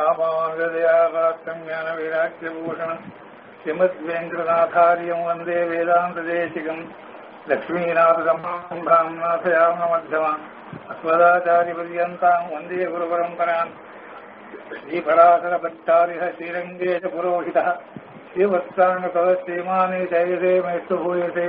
ராமானுஜதயாபாத்திரம் ஞான வைராக்கியபூஷணம் ஸ்ரீமத்வேந்திரநாதாரியம் வந்தே வேதாந்ததேசிகம் லக்ஷ்மீநாதசம்பாம் நாथयाम மத்தியமாம் அஸ்மதாச்சாரியபர்யந்தாம் வந்தே குருபரம்பரான் श्रीपराशरभट्टारिः श्रीरङ्गेश पुरोहितः श्रीवत्साङ्गतः श्रीमाने जयसे मैस्तु भूयसे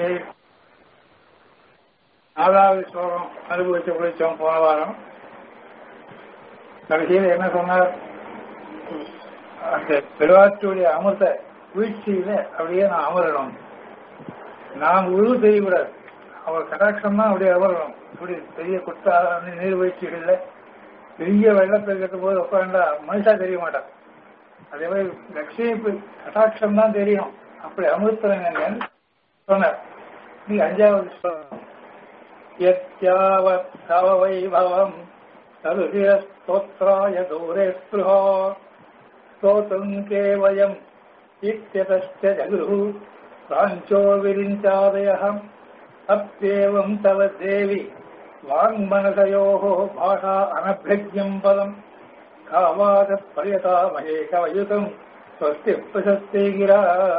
நாலாவது ஸ்லோகம் அனுபவிச்சு முடிச்சோம் போன வாரம் கடைசியில் என்ன சொன்னார் அந்த பெருவாற்றுடைய அமிர்த வீழ்ச்சியில அப்படியே நான் அமரணும் நான் உருவு தெரியக்கூடாது அவர் கடாட்சம் தான் அப்படியே அமரணும் இப்படி பெரிய குட்டா நீர்வீழ்ச்சிகள்ல பெரிய வெள்ளப்பெருக்கத்து போது உட்காண்டா மனுஷா தெரிய மாட்டான் அதே மாதிரி லட்சுமி கட்டாட்சம் தான் தெரியும் அப்படி அமிர்தங்க சொன்னார் நீ அஞ்சாவது ஸ்லோகம் यत्यावत् तव वैभवम् तदुषिरस्तोत्राय दूरे स्पृहो स्तोतुम् के वयम् इत्यतश्च जगुः प्राञ्चो विरिञ्चादयः अप्येवम् तव देवि वाङ्मनसयोः भाषा अनभ्यज्ञम् पदम् कावादपर्यतामहे कवयुतम् स्वस्ति प्रशस्ति गिरा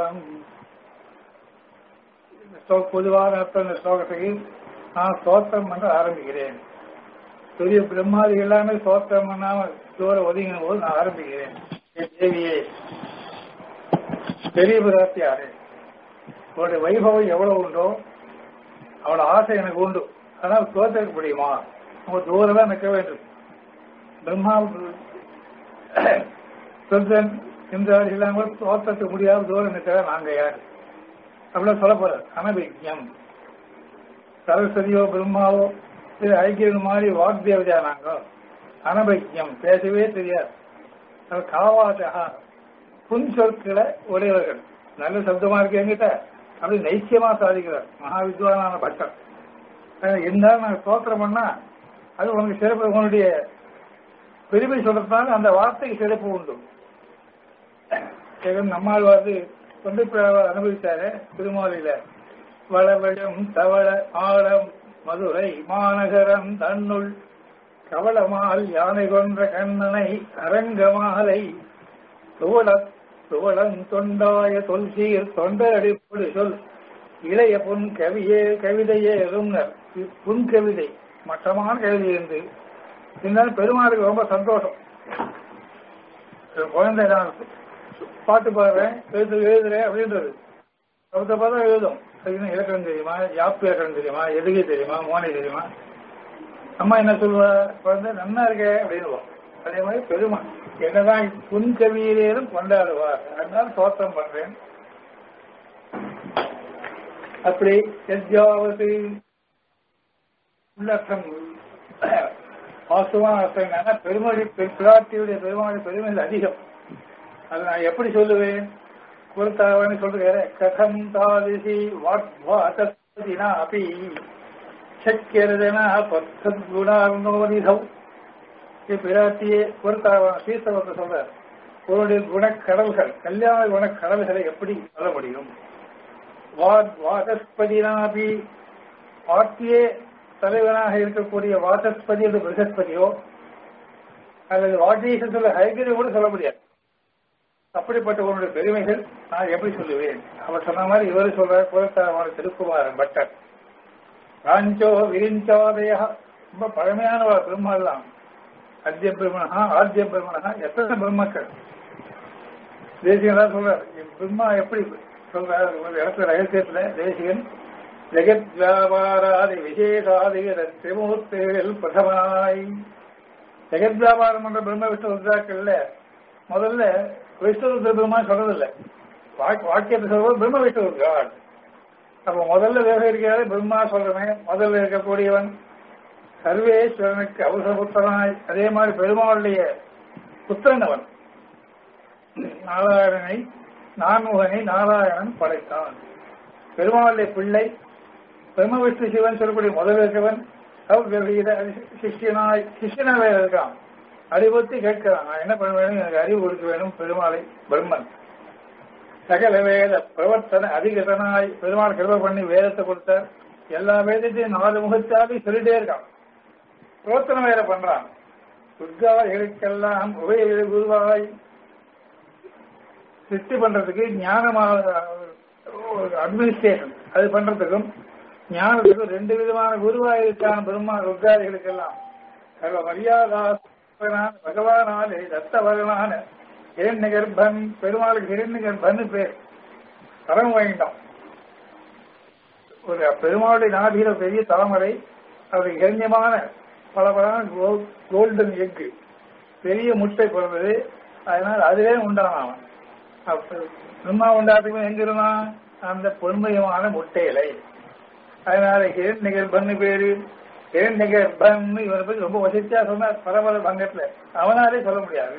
பொதுவான அர்த்தம் இந்த ஸ்லோகத்துக்கு நான் சோத்திரம் பண்ண ஆரம்பிக்கிறேன் பெரிய பிரம்மாதி எல்லாமே சோத்திரம் பண்ணாம தூர ஒதுங்கின போது நான் ஆரம்பிக்கிறேன் தேவியே பெரிய பிரார்த்தியாரு அவருடைய வைபவம் எவ்வளவு உண்டோ அவளோட ஆசை எனக்கு உண்டு ஆனால் தோத்திருக்க முடியுமா உங்க தூரம் தான் நிற்க வேண்டும் பிரம்மா சுந்தன் இந்திராதி எல்லாம் கூட தோற்றத்துக்கு முடியாத தூரம் நிற்கிறா நாங்க யாரு அப்படிலாம் சொல்ல போற அனபிக்யம் சரஸ்வதியோ பிரம்மாவோ இது ஐக்கியம் மாதிரி வாக்தேவதையா நாங்க அனபைக்கியம் பேசவே தெரியாது அது காவாசகா புன் சொற்களை உடையவர்கள் நல்ல சப்தமா இருக்கு என்கிட்ட அப்படி நைச்சியமா சாதிக்கிறார் மகாவித்வானான பட்டம் இருந்தாலும் நாங்க தோத்திரம் பண்ணா அது உனக்கு சிறப்பு உன்னுடைய பெருமை சொல்றதுனால அந்த வார்த்தைக்கு சிறப்பு உண்டு நம்மால் வந்து கொண்டு அனுபவித்தாரு திருமாலையில வளவழும் தவள ஆழம் மதுரை மாநகரம் தன்னுள் கவளமால் யானை கொன்ற கண்ணனை அரங்கமாலை துவள துவளம் தொண்டாய தொல்சீர் தொண்டடிப்படு சொல் இளைய புன் கவியே கவிதையே எழுந்தர் புன் கவிதை மட்டமான கவிதை இருந்து இருந்தாலும் பெருமாளுக்கு ரொம்ப சந்தோஷம் குழந்தை நான் பாட்டு பாடுறேன் எழுது எழுதுறேன் அப்படின்றது சப்த பதம் எழுதும் அதுக்கு இலக்கணம் தெரியுமா யாப்பு இலக்கணம் தெரியுமா எதுகை தெரியுமா மோனை தெரியுமா அம்மா என்ன சொல்லுவா குழந்தை நன்னா இருக்க அப்படின்னு அதே மாதிரி பெருமா என்னதான் புன் கவியிலேயும் கொண்டாடுவார் அதனால தோற்றம் பண்றேன் அப்படி எத்யாவது உள்ளர்த்தம் வாசுவான அர்த்தம் என்னன்னா பெருமொழி பிராட்டியுடைய பெருமாளுடைய பெருமைகள் அதிகம் அதை நான் எப்படி சொல்லுவேன் குருத்தாவன்னு சொல்றேன் கதம் தாதிசி வாக்வாதினா அப்படி சக்கியரதனா பத்தகுணார்ணோனிதம் பிராட்டியே குருத்தாவன் ஸ்ரீஸ்தவத்தை சொல்ற உன்னுடைய குணக்கடல்கள் கல்யாண குணக்கடல்களை எப்படி சொல்ல முடியும் வாதஸ்பதினாபி பாட்டியே தலைவனாக இருக்கக்கூடிய வாசஸ்பதி என்று பிரகஸ்பதியோ அல்லது வாட்டீசன் சொல்ல ஹைகிரி கூட சொல்ல முடியாது அப்படிப்பட்ட உன்னுடைய பெருமைகள் நான் எப்படி சொல்லுவேன் அவர் சொன்ன மாதிரி இவர் சொல்ற குலத்தாரமான திருக்குமாரன் பட்டர் ராஞ்சோ விரிஞ்சாதய ரொம்ப பழமையானவர் பிரம்மெல்லாம் அத்திய பிரம்மனா ஆத்திய பிரம்மனா எத்தனை பிரம்மக்கள் தேசிகன் சொல்றார் பிரம்மா எப்படி சொல்றார் ஒரு இடத்துல ரகசியத்துல தேசிகன் ஜெகத் வியாபாராதி விசேஷாதிகர திரிமூர்த்திகள் பிரதமாய் ஜெகத் வியாபாரம் பண்ற பிரம்ம விஷ்ணு ருத்ராக்கள்ல முதல்ல விஷ்ணு பிரம்மா சொல்றதில்லை வாக்கியத்தை சொல்றது பிரம்ம விஷ்ணு காட் அப்ப முதல்ல விவகரிக்கிறாரு பிரம்மா சொல்றமே முதல்ல இருக்கக்கூடியவன் சர்வேஸ்வரனுக்கு அவசரபுத்திரனாய் அதே மாதிரி பெருமாளுடைய புத்திரன் அவன் நாராயணனை நான்முகனை நாராயணன் படைத்தான் பெருமாளுடைய பிள்ளை பிரம்ம விஷ்ணு சிவன் சொல்லக்கூடிய முதல் இருக்கவன் சிஷ்யனாய் சிஷ்யனாவே இருக்கான் அறிவுறுத்தி கேட்கிறான் நான் என்ன பண்ண வேணும் எனக்கு அறிவு கொடுக்க வேணும் பெருமாளை பிரம்மன் சகல வேத பிரவர்த்தன அதிகதனாய் பெருமாள் கிருப பண்ணி வேதத்தை கொடுத்தார் எல்லா வேதத்தையும் நாலு முகத்தாவே சொல்லிட்டே இருக்கான் பிரவர்த்தனை வேற பண்றான் துர்காதிகளுக்கெல்லாம் உபய குருவாய் சிருஷ்டி பண்றதுக்கு ஞானமாக அட்மினிஸ்ட்ரேஷன் அது பண்றதுக்கும் ஞானத்துக்கும் ரெண்டு விதமான குருவாயிருக்கான பெருமா ருத்ராதிகளுக்கெல்லாம் சர்வ மரியாதா பகவானாலே தத்த பகவான ஹிரண்ய கர்ப்பன் பெருமாளுக்கு ஹிரண்ய கர்ப்பன் பேர் தரம் வாங்கிட்டோம் ஒரு பெருமாளுடைய நாடியில பெரிய தலைமுறை அது இரண்யமான பலபலான கோல்டன் எக்கு பெரிய முட்டை பிறந்தது அதனால் அதுவே உண்டானான் அவன் பிரம்மா உண்டாத்துக்கு எங்க இருந்தான் அந்த பொன்மயமான முட்டையிலை அதனால ஹிரண் நிகர்பன்னு பேரு ஹிரண் நிகர்பன் இவனை பத்தி ரொம்ப வசதியா சொன்னார் பரபர பங்கத்துல அவனாலே சொல்ல முடியாது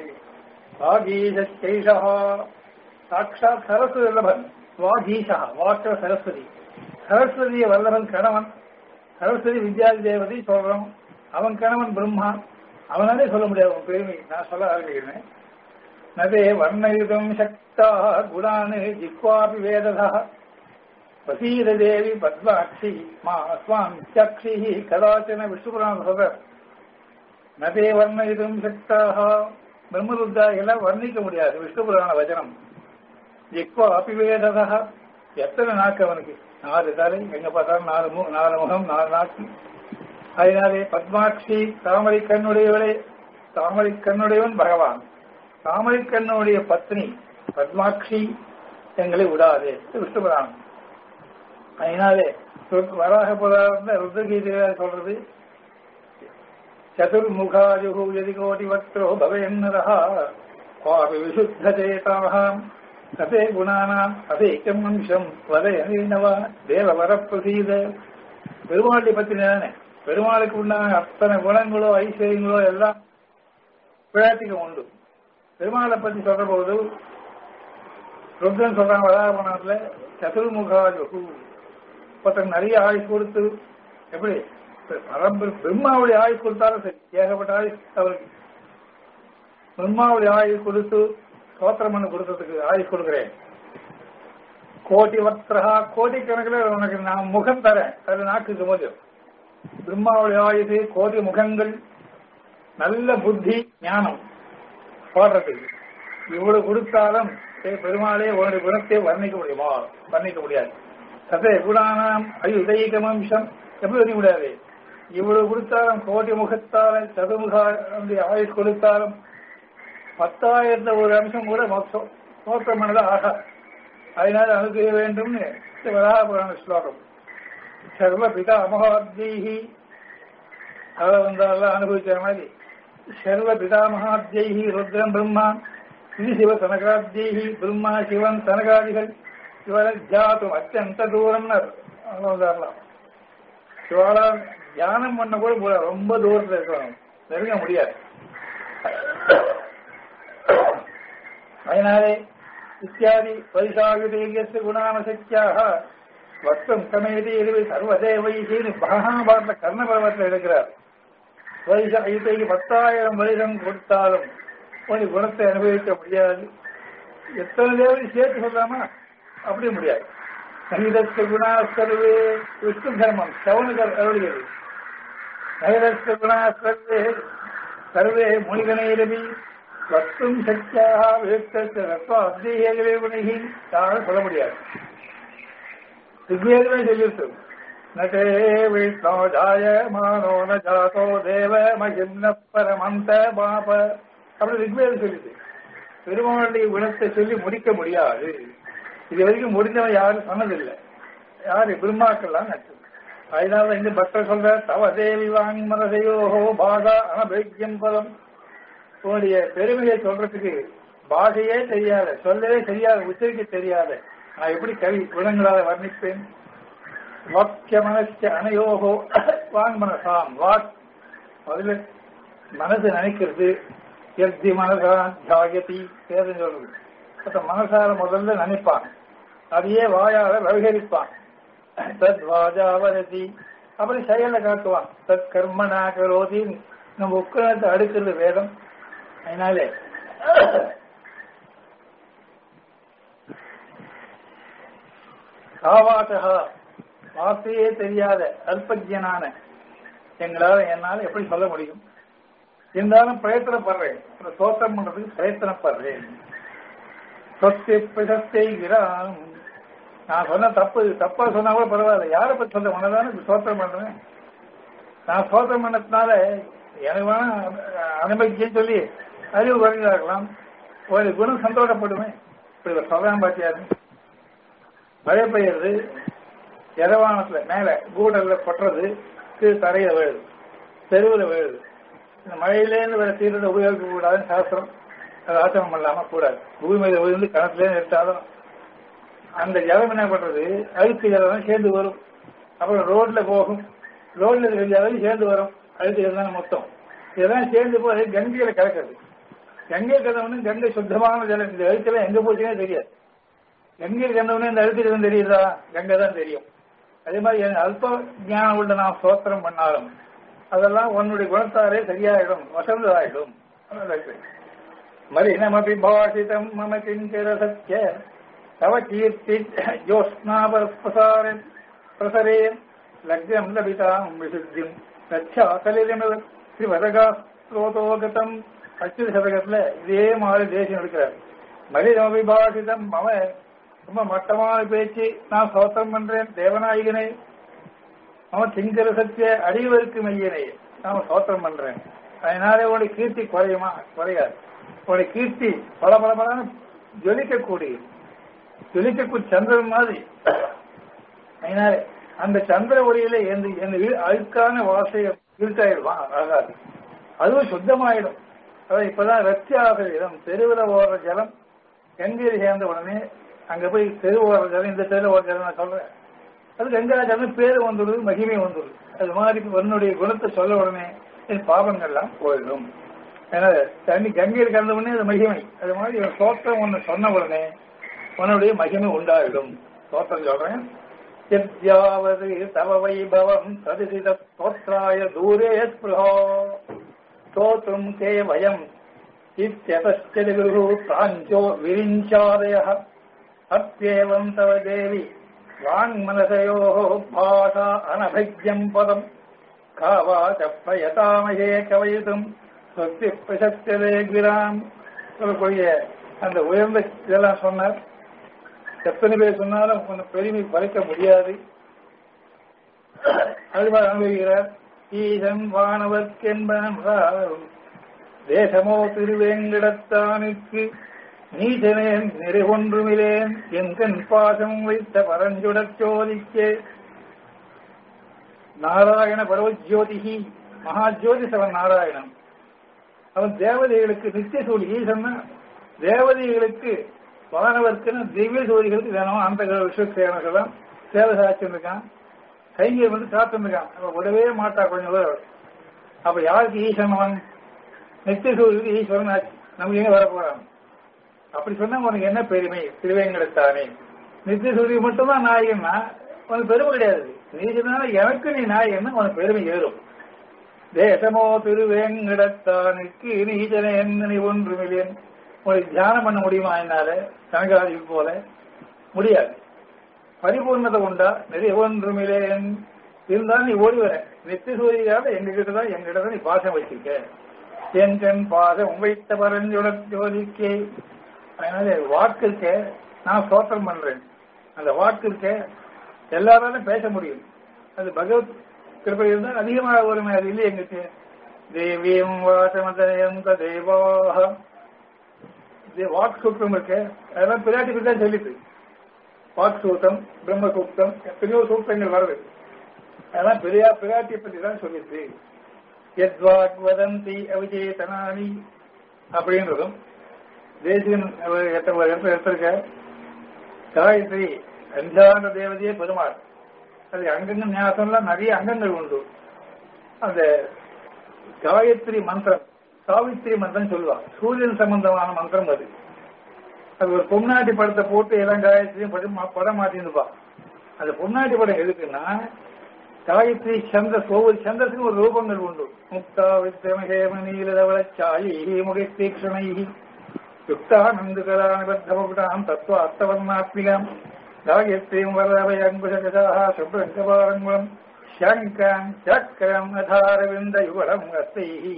வாகீஷா சாட்சாத் சரஸ்வதி வல்லபன் வாகீஷா வாக்க சரஸ்வதி சரஸ்வதிய வல்லவன் கணவன் சரஸ்வதி வித்யாதி தேவதை சொல்றோம் அவன் கணவன் பிரம்மா அவனாலே சொல்ல முடியாது அவன் பெருமை நான் சொல்ல ஆரம்பிக்கிறேன் நதே வர்ணயுதம் சக்தா குணானு ஜிக்வாபி வேததா வசீத தேவி பத்மாட்சி மா அஸ்வாம் சக்ஷி கதாச்சன விஷ்ணுபுராண சொல்றார் நதே வர்ணயுதம் சக்தாக பிரம்மருத்தாகளை வர்ணிக்க முடியாது விஷ்ணுபுராண வச்சனம் ஜிக்வா அபிவேததா எத்தனை நாக்கு அவனுக்கு நாலு தலை எங்க பார்த்தாலும் நாலு மு நாலு முகம் நாலு நாக்கு அதனாலே பத்மாட்சி தாமரை கண்ணுடையவளே தாமரை கண்ணுடையவன் பகவான் தாமரை கண்ணுடைய பத்னி பத்மாட்சி எங்களை விடாதே விஷ்ணுபுராணம் அதனாலே வராக புராண ருத்ரகீதையில சொல்றது சதுர்முகாயுகு எதி கோடி வக்திரோ பவேன்னரா சுவாமி விசுத்த சேதாம் அதே குணானாம் அதேக்கம் அம்சம் வதையவா தேவ வரப்பிரசீத பெருமாளை பத்தி தானே பெருமாளுக்கு உண்டான அத்தனை குணங்களோ ஐஸ்வர்யங்களோ எல்லாம் பிராட்டிகம் உண்டு பெருமாளை பத்தி சொல்ற போது ருத்ரன் சொல்றாங்க வதாபனத்துல சதுர்முகாயுகு ஒருத்தன் நிறைய ஆயுஷ் கொடுத்து எப்படி பரம்பரை பிரம்மாவுடைய ஆயுஷ் கொடுத்தாலும் சரி ஏகப்பட்ட ஆயுஷ் அவருக்கு பிரம்மாவுடைய ஆயுஷ் கொடுத்து சோத்திரம் பண்ண கொடுத்ததுக்கு ஆயுஷ் கொடுக்குறேன் கோடி வக்திரா கோடி கணக்கில் உனக்கு நான் முகம் தரேன் அது நாக்குக்கு போது பிரம்மாவுடைய ஆயுது கோடி முகங்கள் நல்ல புத்தி ஞானம் பாடுறதுக்கு இவ்வளவு கொடுத்தாலும் பெருமாளே உன்னுடைய குணத்தை வர்ணிக்க முடியுமா வர்ணிக்க முடியாது சதே குணானாம் அயுதயிகமம்சம் எப்படி வர்ணிக்க முடியாது இவ்வளவு கொடுத்தாலும் கோடி முகத்தால சதுமுக ஆயுஷ் கொடுத்தாலும் பத்தாயிரத்துல ஒரு அம்சம் கூட மோட்சம் மோட்சம் பண்ணது ஆகா அதனால அனுகிற வேண்டும்னு வராபுராண ஸ்லோகம் சர்வ பிதா மகாத்யி அதை வந்தாலும் அனுபவிக்கிற மாதிரி சர்வ பிதாமகாத்யி ருத்ரம் பிரம்மா இது சிவ தனகாத்யி பிரம்மா சிவன் தனகாதிகள் இவரை ஜாத்தும் அத்தியந்த தூரம் வந்தாரலாம் சிவாலா தியானம் பண்ண கூட போல ரொம்ப தூரத்தில் இருக்கணும் நெருங்க முடியாது அதனாலே இத்தியாதி வைசாகிதேயச குணானசக்தியாக வஸ்தம் சமயதி எரிவை சர்வதேவைசின்னு மகாபாரத கர்ணபர்வத்தில் இருக்கிறார் வைசாகிதைக்கு பத்தாயிரம் வருஷம் கொடுத்தாலும் ஒரு குணத்தை அனுபவிக்க முடியாது எத்தனை தேவதை சேர்த்து சொல்லாமா அப்படி முடியாது நகிதஸ்த குணா சர்வே விஷ்ணு தர்மம் சவனுகர் அருள்கிறது நகிதஸ்த குணா சர்வே சர்வே முனிகனைரபி வஸ்தும் சக்தியாக விவேகத்தை குணிகி யாரும் சொல்ல முடியாது ரிக்வேதமே சொல்லிட்டு நே விஷ்ணோ ஜாய மானோ ந ஜாதோ தேவ மகிம்ன பரமந்த பாப அப்படி ரிக்வேதம் சொல்லிட்டு பெருமாளுடைய குணத்தை சொல்லி முடிக்க முடியாது இது வரைக்கும் முடிஞ்சவன் யாரும் சொன்னதில்லை யாரு பிரம்மாக்கள்லாம் நட்டு அதனால இந்த பக்தர் சொல்ற தவ தேவி வாங் மனதையோஹோ பாகா அனபைக்கியம் பதம் உன்னுடைய பெருமையை சொல்றதுக்கு பாஷையே தெரியாத சொல்லவே தெரியாத உச்சரிக்க தெரியாத நான் எப்படி கவி குணங்களால வர்ணிப்பேன் வாக்கிய மனச அனையோகோ வாங் மனசாம் வாக் முதல்ல மனசு நினைக்கிறது எத்தி மனசான் ஜாகதி பேருன்னு சொல்றது அப்ப மனசால முதல்ல நினைப்பான் அதையே வாயால விவகரிப்பான் தத் வாஜாவரதி அப்புறம் செயல காட்டுவான் தத் கர்மனா கரோதி நம்ம உட்காந்து அடுக்கிறது வேதம் அதனாலே காவாசகா வார்த்தையே தெரியாத அல்பஜனான எங்களால என்னால எப்படி சொல்ல முடியும் இருந்தாலும் பிரயத்தனப்படுறேன் அந்த சோத்திரம் பண்றதுக்கு பிரயத்தனப்படுறேன் சொத்தை பிரசத்தை கிராம் நான் சொன்ன தப்பு தப்பா சொன்னா கூட பரவாயில்ல யாரை பத்தி சொல்ல உனதானே சோத்திரம் பண்றேன் நான் சோத்திரம் பண்ணதுனால எனக்கு வேணா அனுமதிக்கன்னு சொல்லி அறிவு குறைஞ்சா இருக்கலாம் ஒரு குணம் சந்தோஷப்படுவேன் இப்படி ஒரு சொல்றான் பாத்தியாரு மழை பெய்யுறது எதவானத்துல மேல கூடல்ல கொட்டுறது கீழ் தரையில விழுது தெருவில் விழுது இந்த மழையிலேருந்து வர தீரத்தை உபயோகிக்க கூடாதுன்னு சாஸ்திரம் அது ஆச்சரம் பண்ணலாம கூடாது பூமி மீது விழுந்து கணத்துலேருந்து எடுத்தாலும் அந்த ஜலம் என்ன பண்றது அழுக்கு ஜலம் சேர்ந்து வரும் அப்புறம் ரோட்ல போகும் ரோட்ல இருக்கிற ஜலம் சேர்ந்து வரும் அழுக்கு ஜலம் மொத்தம் இதெல்லாம் சேர்ந்து போய் கங்கையில கலக்கிறது கங்கை கலந்தவொடனே கங்கை சுத்தமான ஜலம் இந்த அழுக்கெல்லாம் எங்க போச்சுன்னே தெரியாது கங்கையில் கலந்தவொடனே இந்த அழுக்கு ஜலம் தெரியுதா கங்கை தான் தெரியும் அதே மாதிரி எனக்கு அல்ப ஞானம் உள்ள நான் சோத்திரம் பண்ணாலும் அதெல்லாம் உன்னுடைய குணத்தாரே சரியாயிடும் வசந்ததாயிடும் மலினமபி பாஷிதம் மம கிஞ்சர சத்ய தவ கீர்த்தி ஜோஷ்ணாபரஸ்பசார பிரசரே லக்னம் லபிதாம் விசுத்திம் ரட்சா சலிதமிவ ஸ்ரீவதகா ஸ்ரோதோகதம் அச்சுத சதகத்துல இதே மாதிரி தேசியம் எடுக்கிறார் மலினமபி பாஷிதம் மம ரொம்ப மட்டமான பேச்சு நான் சோத்திரம் பண்றேன் தேவநாயகனை அவன் திங்கர சத்திய அடிவருக்கு மையனை நான் சோத்திரம் பண்றேன் அதனால உன்னுடைய கீர்த்தி குறையுமா குறையாது உன்னுடைய கீர்த்தி பல பல பல ஜொலிக்கக்கூடிய ஜொலிக்கக்கூடிய சந்திரன் மாதிரி அதனால அந்த சந்திர ஒளியில எந்த எந்த வீ- அழுக்கான வாசையை இருட்டாயிடுவான் ஆகாது அதுவும் சுத்தமாயிடும் அதான் இப்பதான் ரத்தி ஆகிடம் தெருவில் ஓடுற ஜலம் கங்கையில் சேர்ந்த உடனே அங்க போய் தெரு ஓடுற ஜலம் இந்த தெரு ஓடுற ஜலம் நான் சொல்றேன் அது கங்கா ஜலம் பேரு வந்துடுது மகிமை வந்துடுது அது மாதிரி உன்னுடைய குணத்தை சொல்ல உடனே என் பாவங்கள்லாம் போயிடும் ஏன்னா தண்ணி கங்கையில் கலந்த உடனே அது மகிமை அது மாதிரி இவன் சோத்திரம் ஒண்ணு சொன்ன உடனே உன்னுடைய மகிமை உண்டாயிடும் சோத்திரம் சொல்றேன் यद्यावत् तव वैभवम् तदिसित स्तोत्राय दूरे स्पृहो स्तोतुम् ते वयम् इत्यतश्च विगुः प्राञ्चो विरिञ्चादयः अप्येवम् तव देवि वाङ्मनसयोः भाषा अनभिज्ञम् पदम् का वा च प्रयतामहे कवयितुम् स्वस्ति प्रशस्यते गिराम् சொல்லக்கூடிய அந்த உயர்ந்த இதெல்லாம் சொன்னார் எத்தனை பேர் சொன்னாலும் உன்னை பெருமை பறிக்க முடியாது அதுவாக அனுபவிக்கிறார் ஈசன் வானவர்க்கென்பன் தேசமோ திருவேங்கிடத்தானுக்கு நீசனேன் நிறைவொன்றுமிலேன் எங்கன் பாசம் வைத்த பரஞ்சுடச் சோதிக்கே நாராயண பரவஜோதிகி மகாஜோதிசவன் நாராயணன் அவன் தேவதைகளுக்கு நித்திய சூழி ஈசன்னா தேவதைகளுக்கு வானவர்க்குன்னு திவ்ய சூரிகளுக்கு வேணும் அந்த விஸ்வசேனர்கள்லாம் சேவை சாச்சிருக்கான் கைங்கர் வந்து காத்திருக்கான் அவன் விடவே மாட்டா கொஞ்சம் தூரம் அப்ப யாருக்கு ஈசன் அவன் நித்திய சூரியனுக்கு ஈஸ்வரன் ஆச்சு நமக்கு எங்க வர போறான் அப்படி சொன்னா உனக்கு என்ன பெருமை திருவேங்கடத்தானே நித்திய சூரியன் மட்டும்தான் நாயகன்னா உனக்கு பெருமை கிடையாது நீ சொன்னா எனக்கு நீ நாயகன்னா உனக்கு பெருமை ஏறும் தேசமோ திருவேங்கடத்தானுக்கு நீச்சனை என்ன ஒன்று மில்லியன் உங்களுக்கு தியானம் பண்ண முடியுமா என்னால கனகாதி போல முடியாது பரிபூர்ணத்தை உண்டா நிறைய ஒன்றுமில்லேன் இருந்தாலும் நீ ஓடி வர நித்திய சூரியால எங்க கிட்ட தான் எங்க கிட்ட தான் நீ பாசம் வச்சிருக்க என் கண் பாசம் வைத்த பரஞ்சுட ஜோதிக்கே அதனால வாக்கு இருக்க நான் சோத்திரம் பண்றேன் அந்த வாக்கு இருக்க எல்லாராலும் பேச முடியும் அது பகவத் கிருப்பை இருந்தால் அதிகமாக வருமே அது இல்லை எங்கிட்ட தேவியம் வாசமதயம் தேவாக இது வாக் சூத்திரம் இருக்கு அதெல்லாம் பிராட்டி பத்தி தான் சொல்லிட்டு வாக் சூத்திரம் பிரம்ம சூத்திரம் எத்தனையோ சூத்திரங்கள் வருது அதெல்லாம் பெரியா பிராட்டியை பத்தி தான் சொல்லிட்டு எத்வாக் வதந்தி அவிஜேதனானி அப்படின்றதும் தேசியன் ஒரு இடத்துல ஒரு இடத்துல எடுத்திருக்க காயத்ரி அஞ்சாங்க தேவதையே பெருமாள் அது அங்கங்க ஞாபகம்லாம் நிறைய அங்கங்கள் உண்டு அந்த காயத்ரி மந்திரம் சாவித்திரி மந்திரம் சொல்லுவா சூரியன் சம்பந்தமான மந்திரம் அது அது ஒரு பொம்னாட்டி படத்தை போட்டு எல்லாம் காயத்ரியும் படம் மா- படம் மாட்டிருப்பா அந்த பொம்னாட்டி படம் எதுக்குன்னா காயத்ரி சந்தஸ் ஒவ்வொரு சந்தஸுக்கும் ஒரு ரூபங்கள் உண்டு முக்தா வித்தமஹேம நீலதவள சாயி முகை தீக்ஷணை யுக்தா நந்துகலா நிபத்தமுகுடாம் தத்துவ அர்த்தவர்ணாத்மிகாம் காயத்ரீம் வரவை அங்குஷகசாக சுப்ரங்கபாரங்குளம் சங்காம் சக்கரம் அதாரவிந்த யுகலம் அஸ்தைः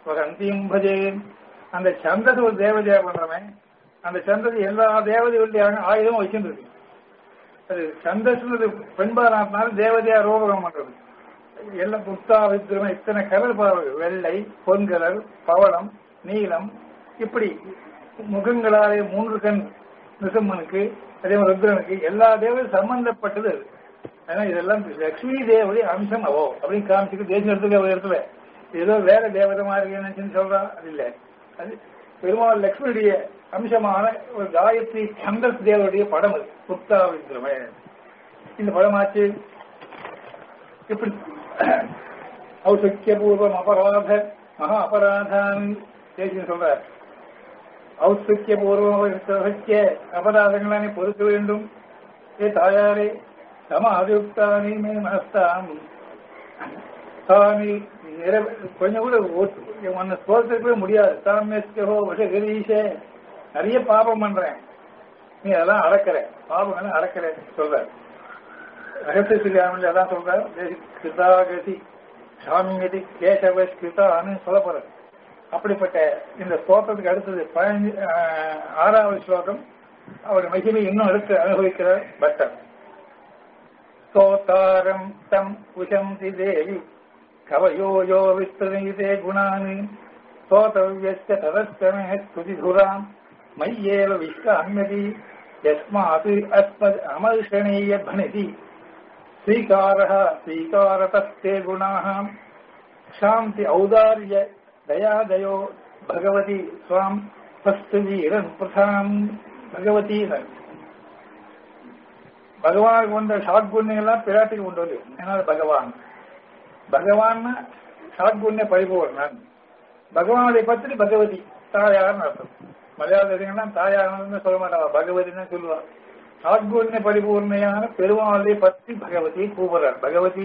ஸ்வகந்தியும் பஜேன் அந்த சந்தது ஒரு தேவதையா பண்றவன் அந்த சந்ததி எல்லா தேவதைகளுடைய ஆயுதமும் வச்சிருக்கு அது சந்தஸ்ன்றது பெண்பாராட்டினாலும் தேவதையா ரூபகம் பண்றது எல்லாம் புத்தா வித்திரமம் இத்தனை கலர் பாருங்கள் வெள்ளை பொன்கலர் பவளம் நீலம் இப்படி முகங்களாலே மூன்று கண் நிசம்மனுக்கு அதே மாதிரி ருத்ரனுக்கு எல்லா தேவதையும் சம்பந்தப்பட்டது அது ஆனா இதெல்லாம் லட்சுமி தேவதை அம்சம் அவோ அப்படின்னு காமிச்சுட்டு தேசிய இடத்துல ஒரு இடத்துல ஏதோ வேற தேவதை மாதிரி நினைச்சுன்னு சொல்றா அது இல்ல அது பெருமாள் லட்சுமியுடைய அம்சமான ஒரு காயத்ரி சந்தஸ் தேவனுடைய படம் அது புத்தா வித்திரமே இந்த படமாச்சு இப்படி ஔசக்கிய பூர்வம் அபராத மகா அபராதான் தேசியம் சொல்றார் ஔசக்கிய பூர்வம் அபராதங்களை பொறுக்க வேண்டும் ஏ தாயாரே சம அதியுக்தானி மே மனஸ்தாம் சாமி நிறை- கொஞ்சம் கூட ஒத்து- உன்னை சோதத்துக்கவே முடியாது சாமியஸ்கோ விஷகிரீஷே நிறைய பாபம் பண்றேன் நீ அதெல்லாம் அடக்கிற பாபம் அடக்கிற சொல்ற ரகசிய சிகாமல் அதான் சொல்றார் கிருதாகதி சாமியதி கேசவ கிருதான்னு சொல்ல போற அப்படிப்பட்ட இந்த ஸ்லோகத்துக்கு அடுத்தது பதினஞ்சு ஆஹ், ஆறாவது ஸ்லோகம் அவர் மகிமை இன்னும் அடுத்து அனுபவிக்கிறார் பட்டர் स्तोतारम् तम् उशंसि देवि कवयो यो विस्तृणीते गुणानि स्तोतव्यस्य तदश्च मे स्तुतिधुराम् मय्येव विश्राम्यति यस्मात् अस्मद् अमर्षणीय भणिति स्वीकारः स्वीकारतस्ते गुणाः क्षान्ति औदार्य दयादयो भगवती स्वाम् स्वस्तुवीरन् प्रथाम् भगवती பகவானுக்கு வந்த ஷாட்குண்யெல்லாம் பிராட்டிக்கு கொண்டு வந்து ஏன்னா பகவான் பகவான் ஷாட்குண்ய பரிபூர்ணன் பகவானுடைய பத்திரி பகவதி தாயார்னு அர்த்தம் மலையாள தாயார்னு சொல்ல மாட்டாங்க பகவதினு சொல்லுவா ஷாட்குண்ய பரிபூர்ணையான பெருமாளுடைய பத்தி பகவதி கூப்பிடுறார் பகவதி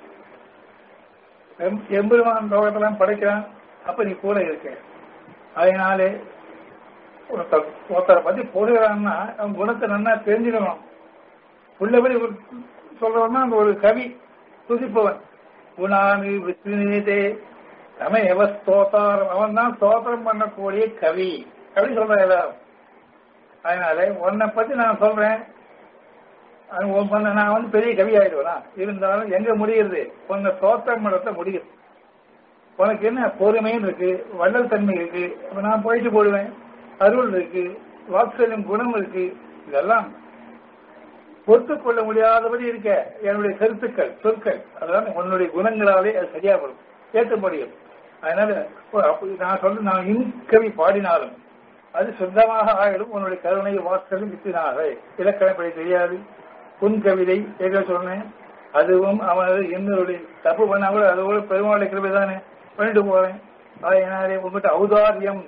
எம்- எம்பெருமான் லோகத்தெல்லாம் படைக்கிறான் அப்ப நீ கூட இருக்க அதனாலே ஒருத்தர் ஒருத்தரை பத்தி போடுகிறான்னா அவன் குணத்தை நல்லா தெரிஞ்சுக்கணும் உள்ளபடி ஒரு சொல்றவன்னா அந்த ஒரு கவி துதிப்பவன் குணானி விஸ்வநீதே தமேவ ஸ்தோத்தாரம் அவன் தான் ஸ்தோத்திரம் பண்ணக்கூடிய கவி அப்படி சொல்றேன் எல்லாரும் அதனால உன்னை பத்தி நான் சொல்றேன் அது உன் பண்ண- நான் வந்து பெரிய கவி ஆயிடுவேனா இருந்தாலும் எங்க முடியுது உன்னை ஸ்தோத்திரம் பண்ணத்த முடியுது உனக்கு என்ன பொறுமையும் இருக்கு வள்ளல் தன்மை இருக்கு அப்ப நான் போயிட்டு போடுவேன் அருள் இருக்கு வாத்சல்யம் குணம் இருக்கு இதெல்லாம் பொறுத்துக் கொள்ள முடியாதபடி இருக்க என்னுடைய கருத்துக்கள் சொற்கள் அதான் உன்னுடைய குணங்களாலே அது சரியா வரும் ஏற்ற முடியும் அதனால ஓ, அப்ப நான் சொல்ல நான் இன்கவி பாடினாலும் அது சுத்தமாக ஆயிடும் உன்னுடைய கருணை வாசலும் வித்தினாக இலக்கணப்படி தெரியாது உன் கவிதை ஏற்க சொன்னேன் அதுவும் அவனது என்னுடைய தப்பு பண்ணா கூட அதோட பெருமாளுடைய கிருபை தானே பண்ணிட்டு போறேன் அதனாலே உங்ககிட்ட ஔதாரியம்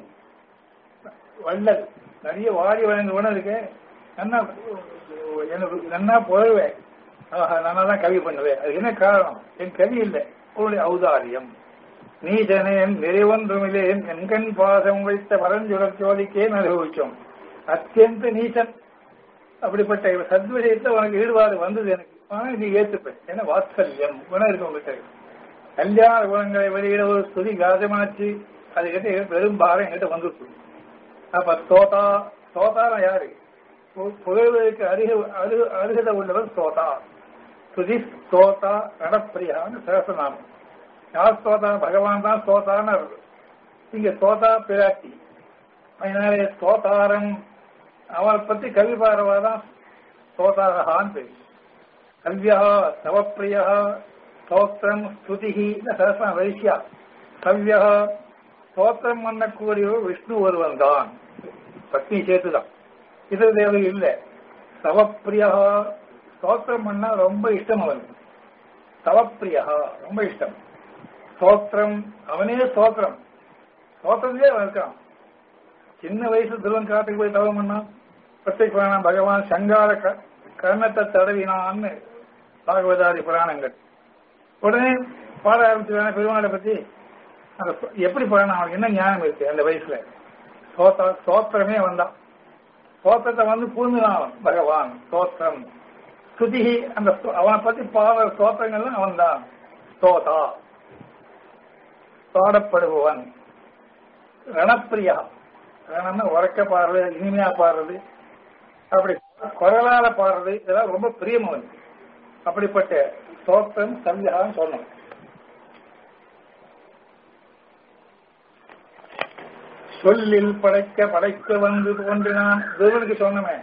வள்ளல் நிறைய வாடி வழங்க குணம் இருக்கு நன்னா எனக்கு நன்னா புகழ்வேன் ஆஹா, நானா தான் கவி பண்ணுவேன் அது என்ன காரணம் என் கவி இல்லை உன்னுடைய ஔதாரியம் நீஜனேன் நிறைவொன்றுமில்லேன் என்கண் பாசம் வைத்த பரஞ்சுடர் ஜோதிக்கே அனுபவிச்சோம் அத்தியந்த நீச்சன் அப்படிப்பட்ட சத்விஷயத்துல உனக்கு ஈடுபாடு வந்தது எனக்கு ஆனா நீ ஏத்துப்பேன் ஏன்னா வாத்சல்யம் குணம் இருக்கு உங்ககிட்ட கல்யாண குணங்களை வெளியிட ஒரு ஸ்துதி காதமாச்சு அது கிட்ட பெரும் பாரம் என்கிட்ட வந்துச்சு அப்ப தோதா தோதான யாரு பு- புகழ்வதற்கு அருக அருக அருகதை உள்ளவர் தோதா சுதி தோதா ரணப்பிரியான்னு சேசநாமம் யார் தோதா பகவான் தான் தோதான்னு அர்த்தம். இங்க தோதா பிராட்டி அதனால தோதாரம் அவனை பத்தி கவி பாரவாதான் தோதாரகான்னு பேர் கவ்யா தவப்பிரியா ஸ்தோத்திரம் ஸ்துதிஹி இந்த சரஸ்வரம் வைசியா கவ்யா ஸ்தோத்திரம் பண்ணக்கூடியவர் விஷ்ணு ஒருவன் தான் பத்னி சேர்த்துதான் இது தேவை இல்லை தவப்பிரியா ஸ்தோத்திரம் பண்ணா ரொம்ப இஷ்டம் அவனுக்கு தவப்பிரியா ரொம்ப இஷ்டம் ஸ்தோத்திரம் அவனே ஸ்தோத்திரம் ஸ்தோத்திரத்திலே அவன் இருக்கான் சின்ன வயசு துருவன் காட்டுக்கு போய் தவம் பண்ணான் பிரத்யேக பகவான் சங்கார க- கர்ணத்தை தடவினான்னு பாகவதாதி புராணங்கள் உடனே பாட ஆரம்பிச்சுதானே பெருமாளை பத்தி அந்த சொ- எப்படி பாடணும் அவனுக்கு என்ன ஞானம் இருக்கு அந்த வயசுல சோத்த சோத்திரமே வந்தான் சோத்திரத்தை வந்து பூர்ணிதான் அவன் பகவான் சோத்திரம் சுதிகி அந்த ஸ்தோ- அவனை பத்தி பாட சோத்திரங்கள்லாம் அவன் தான் ஸ்தோதா பாடப்படுபவன் ரணப்பிரியா ரணம்னா உறக்க பாடுறது இனிமையா பாடுறது அப்படி குரலால பாடுறது இதெல்லாம் ரொம்ப பிரியம் அவனுக்கு அப்படிப்பட்ட ஸ்தோத்திரம் சந்தியான்னு சொன்னோம் சொல்லில் படைக்க படைக்க வந்து தோன்றினான் தேவனுக்கு சொன்னமே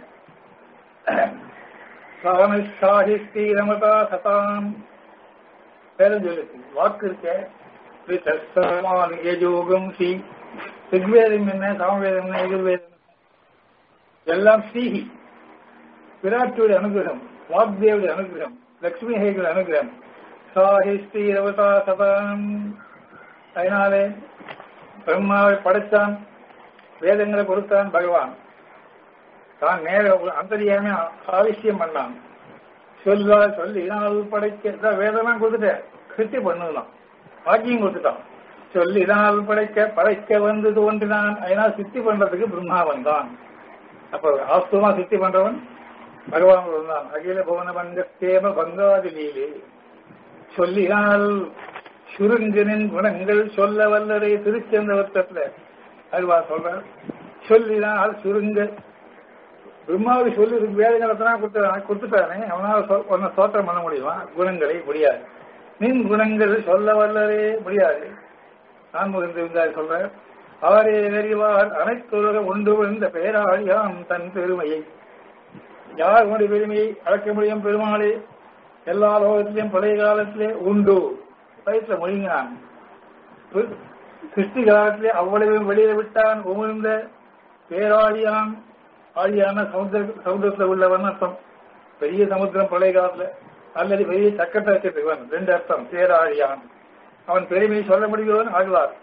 சாஹிஸ்தி ரமதா சதாம் பேரும் சொல்லுது வாக்கு இருக்க யோகம் சி ரிக்வேதம் என்ன சாமவேதம் என்ன எதிர்வேதம் எல்லாம் ஸ்ரீஹி விராட்டுடைய அனுகிரகம் வாக்தேவுடைய அனுகிரகம் லட்சுமி ஹேகுடைய அனுகிரகம் சாஹிஸ்தி ரவதா சதாம் அதனாலே பிரம்மாவை படைத்தான் வேதங்களை கொடுத்தான் பகவான் தான் நேர அந்தரியாமே ஆவிஷ்யம் பண்ணான் சொல்லா சொல்லி நான் படைக்க வேதம்லாம் கொடுத்துட்டேன் கிருத்தி பண்ணுதான் வாக்கியம் கொடுத்துட்டான் சொல்லி நான் படைக்க படைக்க வந்து தோன்றினான் அதனால் சித்தி பண்றதுக்கு பிரம்மா வந்தான் அப்ப ஆஸ்துவமா சித்தி பண்றவன் பகவான் வந்தான் அகில புவன பங்க தேம பங்காதி லீலே சொல்லினால் சுருங்கனின் குணங்கள் சொல்ல வல்லரை திருச்செந்தவர்த்தத்துல அதுவா சொல்ற சொல்லினால் சுருங்க பிரம்மாவுக்கு சொல்லி வேதங்களத்தான் கொடுத்த கொடுத்துட்டானே அவனால ஒன்ன சோத்திரம் பண்ண முடியுமா குணங்களை முடியாது நின் குணங்கள் சொல்ல வல்லரே முடியாது நான் முகிர்ந்திருந்தார் சொல்ற அவரே அறிவார் அனைத்துலக உண்டு இந்த பேராளியாம் தன் பெருமையை யார் உடைய பெருமையை அழைக்க முடியும் பெருமாளே எல்லா லோகத்திலையும் பழைய காலத்திலே உண்டு வயிற்றுல மொழிங்கினான் சிருஷ்டி காலத்திலே அவ்வளவு வெளியே விட்டான் உமிழ்ந்த பேராளியான் ஆழியான சமுத்திர சமுத்திரத்தில் உள்ளவன் அர்த்தம் பெரிய சமுத்திரம் பழைய காலத்துல அல்லது பெரிய சக்கரத்தை வச்சிருக்கவன் ரெண்டு அர்த்தம் பேராழியான் அவன் பெருமையை சொல்ல முடியுவன் ஆழ்வார்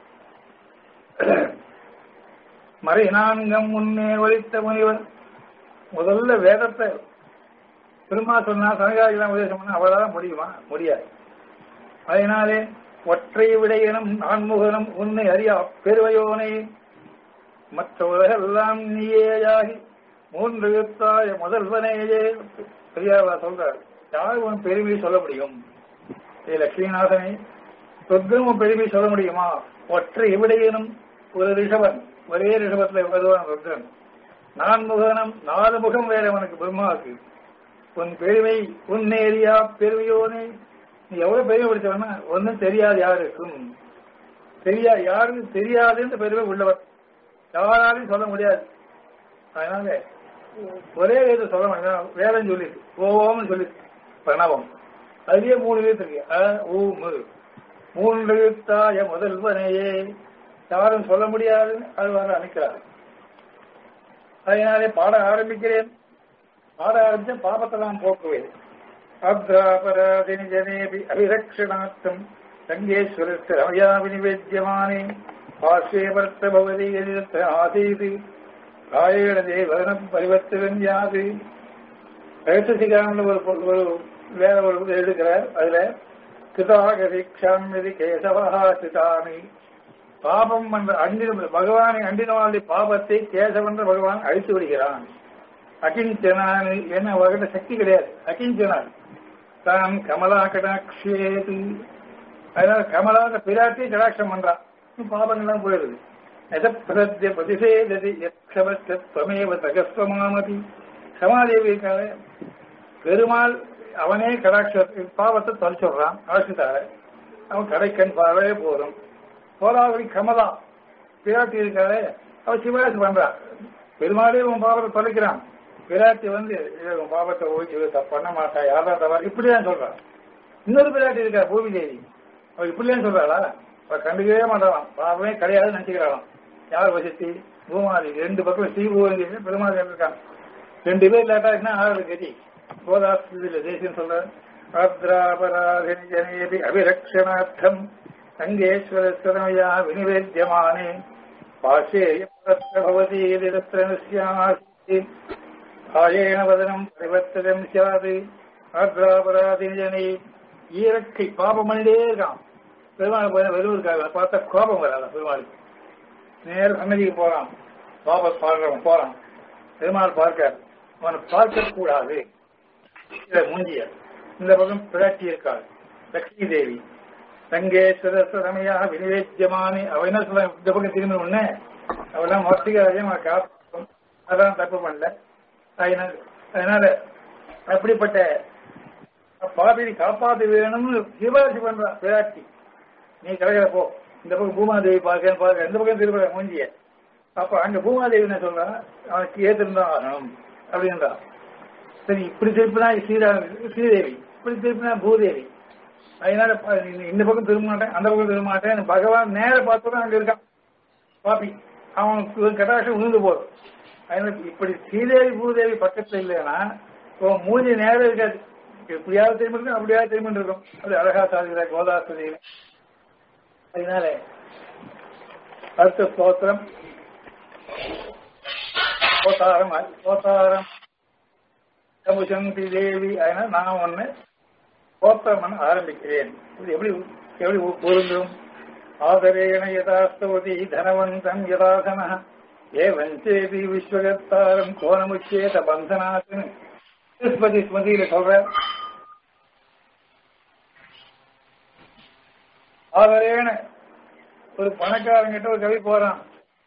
மறை நான்கம் முன்னே ஒழித்த முனிவன் முதல்ல வேதத்தை திருமா சொன்னா சனகாரிலாம் உபதேசம் பண்ணா அவளால முடியுமா முடியாது அதனாலே ஒற்றை விடையனும் நான்முகனும் உன்னை அறியா பெருவையோனை மற்ற உலகெல்லாம் நீயேயாகி மூன்று எழுத்தாய முதல்வனேயே பெரியாவா சொல்றார் யார் உன் பெருமையை சொல்ல முடியும் ஏ லட்சுமிநாதனே சொர்க்கம் பெருமை சொல்ல முடியுமா ஒற்றை விடையனும் ஒரு ரிஷவன் ஒரே ரிஷபத்தில் வருவான் ருத்ரன் நான்முகனம் நாலு முகம் வேற அவனுக்கு பிரம்மாவுக்கு உன் பெருமை உன்னேரியா பெருமையோனே நீ எவ்வளவு பெருமை படிச்சவனா ஒன்னும் தெரியாது யாருக்கும் தெரியா யாருக்கு தெரியாதுன்னு பெருமை உள்ளவர் யாராலையும் சொல்ல முடியாது அதனால ஒரே இது சொல்ல மாட்டேன் வேதம் சொல்லிட்டு ஓம்னு சொல்லி பிரணவம் அதுலயே மூணு எழுத்து இருக்கு அ ஊம் மூன்று எழுத்தாய முதல்வனையே யாரும் சொல்ல முடியாதுன்னு அது வர அனுக்கிறார் அதனாலே பாட ஆரம்பிக்கிறேன் பாட ஆரம்பிச்ச பாபத்தெல்லாம் போக்குவேன் அப்ராபராதினி ஜனேபி அபிரக்ஷணார்த்தம் சங்கேஸ்வரஸ்த ரமயா வினிவேத்தியமானே பாஷ்யேவர்த்த பவதி எதிர்த்த ஆசீது ராயேண தேவனம் பரிவர்த்தனம் யாது எழுத்துசிகாமல் ஒரு ஒரு வேற ஒரு எழுதுகிறார் அதுல கிருதாகதிக்ஷாம் இது கேசவஹா சிதாமி பாபம் என்ற அண்டின பகவானை அண்டினவாளுடைய பாபத்தை கேசவன்ற பகவான் அழித்து விடுகிறான் அகிஞ்சனான் என்ன அவர்கிட்ட சக்தி கிடையாது அகிஞ்சனான் தான் கமலா கடாட்சேது அதனால கமலாத பிராட்டி கடாட்சம் பண்றான் பாபங்கள்லாம் போயிடுது எதப்பிரத்ய பிரதிஷேததி எத்வமேவ தகஸ்வமாமதி சமாதேவி இருக்காரு பெருமாள் அவனே கடாட்ச பாவத்தை தொலைச்சுடுறான் ஆசித்தார அவன் கடைக்கண் பார்வையே போதும் கோலாவரி கமலா பிராட்டி இருக்காரு அவன் சிவராசி பண்றான் பெருமாளே உன் பாவத்தை தொலைக்கிறான் பிராட்டி வந்து உன் பாவத்தை ஓய்ச்சி பண்ண மாட்டா யாரா தவறு இப்படிதான் சொல்றான் இன்னொரு பிராட்டி இருக்கா பூமி தேவி அவ இப்படிதான் சொல்றாளா அவ கண்டுக்கவே மாட்டாளாம் பாவமே கிடையாதுன்னு நினைச்சுக்கிறாளாம் யார் வசதி பூமாதி ரெண்டு பக்கம் ஸ்ரீபூவதி பெருமாள் இருக்கான் ரெண்டு பேர் இல்லாட்டா என்ன ஆறு கதி கோதாஸ்தில தேசியம் சொல்ற ஆத்ராபராதினி ஜனேபி அபிரக்ஷணார்த்தம் சங்கேஸ்வரஸ்வரமயா வினிவேத்தியமானே பாஷேயவதி ஆயேன வதனம் பரிவர்த்தனம் சியாது ஆத்ராபராதினி ஜனே ஈரக்கை பாபம் பண்ணிட்டே இருக்கான் பெருமாள் போய் வெறுவருக்காக பார்த்தா கோபம் வராத பெருமாளுக்கு நேர சன்னதிக்கு போறான் வாபஸ் பார்க்கிறவன் போறான் பெருமாள் பார்க்க அவனை பார்க்க கூடாது மூஞ்சிய இந்த பக்கம் பிராட்டி இருக்காள் லட்சுமி தேவி சங்கேஸ்வர ரமையா வினிவேத்தியமானி அவ என்ன சொல்ல இந்த பக்கம் திரும்பி உடனே அவெல்லாம் மொத்திகாரையும் காப்பாற்றும் அதான் தப்பு பண்ணல அதனால அதனால அப்படிப்பட்ட பாபியை காப்பாற்ற வேணும்னு சிபாரிசு பண்றான் விராட்டி நீ கடைகளை போ இந்த பக்கம் பூமாதேவி பார்க்க பார்க்க இந்த பக்கம் திருப்ப மூஞ்சிய அப்ப அங்க பூமாதேவி என்ன சொல்றான் அவனுக்கு ஏத்திருந்தான் ஆகணும் அப்படின்றான் சரி இப்படி திருப்பினா ஸ்ரீரா ஸ்ரீதேவி இப்படி திருப்பினா பூதேவி அதனால ப- இந்த பக்கம் திரும்ப மாட்டேன் அந்த பக்கம் திரும்ப மாட்டேன் பகவான் நேர பார்த்தோம் அங்க இருக்கான் பாப்பி அவனுக்கு கட்டாட்சம் விழுந்து போதும் அதனால இப்படி ஸ்ரீதேவி பூதேவி பக்கத்துல இல்லைன்னா உன் மூஞ்சி நேரம் இருக்காது இப்படியாவது திரும்ப இருக்கும் அப்படியாவது திரும்ப இருக்கும் அது அழகா சாதிக்கிற கோதாஸ்திரியில அதனால அடுத்த ஸ்தோத்திரம் கோதாரம் கோதாரம் சமுசந்தி தேவி அதனால நான் ஒண்ணு கோத்திரம் பண்ண ஆரம்பிக்கிறேன் இது எப்படி எப்படி பொருந்தும் ஆதரேண யதாஸ்தவதி தனவந்தம் யதாசன ஏவஞ்சேதி விஸ்வகத்தாரம் கோணமுச்சேத பந்தனாத்துன்னு திருப்பதி ஸ்மதியில சொல்ற ஆதரேன ஒரு பணக்காரங்கிட்ட ஒரு கவி போறான்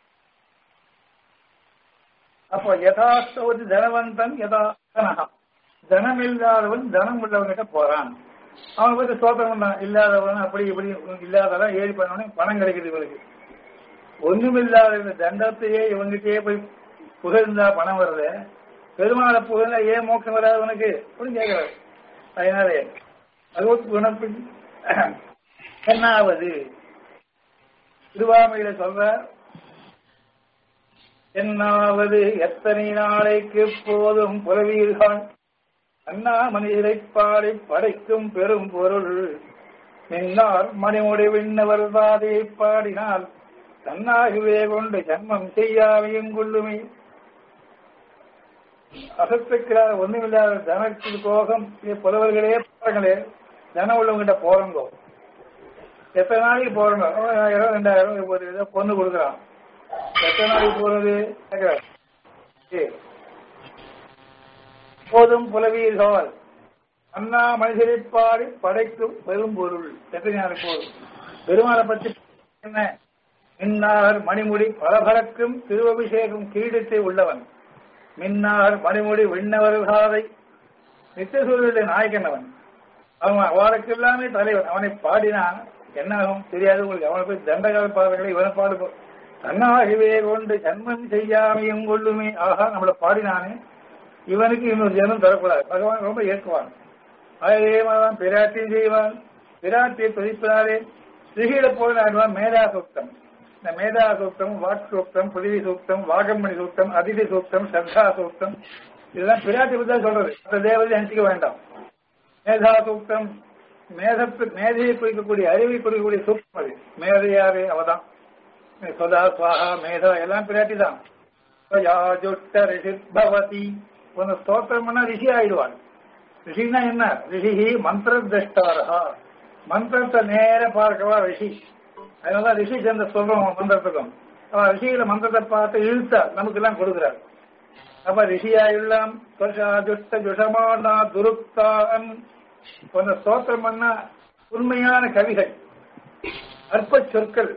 அப்ப யதாஸ்தவதி தனவந்தன் யதாசனஹா தனம் இல்லாதவன் தனம் உள்ளவங்கிட்ட போறான் அவன் பத்தி சோத்திரம் பண்ணான் இல்லாதவன் அப்படி இப்படி இல்லாதவன் ஏறி பண்ணவனே பணம் கிடைக்குது இவனுக்கு ஒண்ணுமில்லாத இந்த தண்டத்தையே இவங்கிட்டே போய் புகழ்ந்தா பணம் வருது பெருமாளை புகழ்ந்தா ஏன் மோட்சம் வராது உனக்கு அப்படின்னு கேட்கிறாரு அதனாலே பகவத் குணப்பு என்னாவது திருவாமையில சொல்ற என்னாவது எத்தனை நாளைக்கு போதும் புலவீர்கள் அண்ணா மனிதரை பாடி படைக்கும் பெரும் பொருள் நின்னார் மணிமுடி விண்ணவர் தாதை பாடினால் தன்னாகவே கொண்டு ஜன்மம் செய்யாமையும் கொள்ளுமே அசத்துக்கிறார் ஒண்ணுமில்லாத தனக்கு போகம் இது புலவர்களே பாருங்களே தனம் உள்ளவங்கிட்ட போறங்கோ எத்தனை நாளைக்கு போறோங்க அவன் ஆயிரம் ரெண்டாயிரம் இப்போது ஏதோ பொண்ணு கொடுக்குறான் எத்தனை நாளைக்கு போறது கேட்கிறார். ஏய், போதும் புலவீர்கள் அண்ணா மனிதரை பாடி படைக்கும் பெரும் பொருள் எத்தனை நாளைக்கு போதும் பெருமாளை பற்றி என்ன மின்னார் மணிமுடி பலபலக்கும் திருவபிஷேகம் கீழத்தை உள்ளவன் மின்னார் மணிமுடி விண்ணவர்காதை நித்தியசூரியனுடைய நாயகன் அவன் அவன் அவனுக்கு எல்லாமே தலைவன் அவனை பாடினான் என்ன ஆகும் தெரியாது உங்களுக்கு அவனை போய் தண்டகால பாடல்களை இவனை பாடு தன்னாகவே கொண்டு ஜன்மம் செய்யாமையும் கொள்ளுமே ஆகா நம்மளை பாடினானே இவனுக்கு இன்னொரு ஜென்மம் தரக்கூடாது பகவான் ரொம்ப ஏற்குவான் அதே மாதிரிதான் பிராட்டியும் செய்வான் பிராட்டியை துதிப்பதாலே சிகிட போல ஆடுவான் மேதா சூக்தம் இந்த மேதா சூக்தம் வாக் சூக்தம் பிருதிவி சூக்தம் வாகம்மணி சூக்தம் அதிதி சூக்தம் சர்தா சூக்தம் இதெல்லாம் பிராட்டி பத்தி தான் சொல்றது அந்த தேவதை நினைச்சுக்க வேண்டாம் மேதா சூக்தம் மேதத்து மேதையை குறிக்கக்கூடிய அறிவை குறிக்கக்கூடிய சூக்தம் அது மேதையாரு அவதான் சொதா சுவாகா மேதா எல்லாம் பிராட்டி தான் யாஜுட்ட ரிஷிபவதி உன்னை ஸ்தோத்திரம் பண்ணா ரிஷி ஆயிடுவான் ரிஷினா என்ன ரிஷி மந்திர திரஷ்டாரா மந்திரத்தை நேர பார்க்கவா ரிஷி அதனால ரிஷி சேர்ந்த சொல்றோம் மந்திரத்துக்கும் அவன் ரிஷியில மந்திரத்தை பார்த்து இழுத்தா நமக்கு எல்லாம் கொடுக்கிறார் அப்ப ரிஷியாயுள்ளாம் துஷ்ட ஜுஷமானா துருப்தான் உன்னை ஸ்தோத்திரம் பண்ணா உண்மையான கவிகள் அற்ப சொற்கள்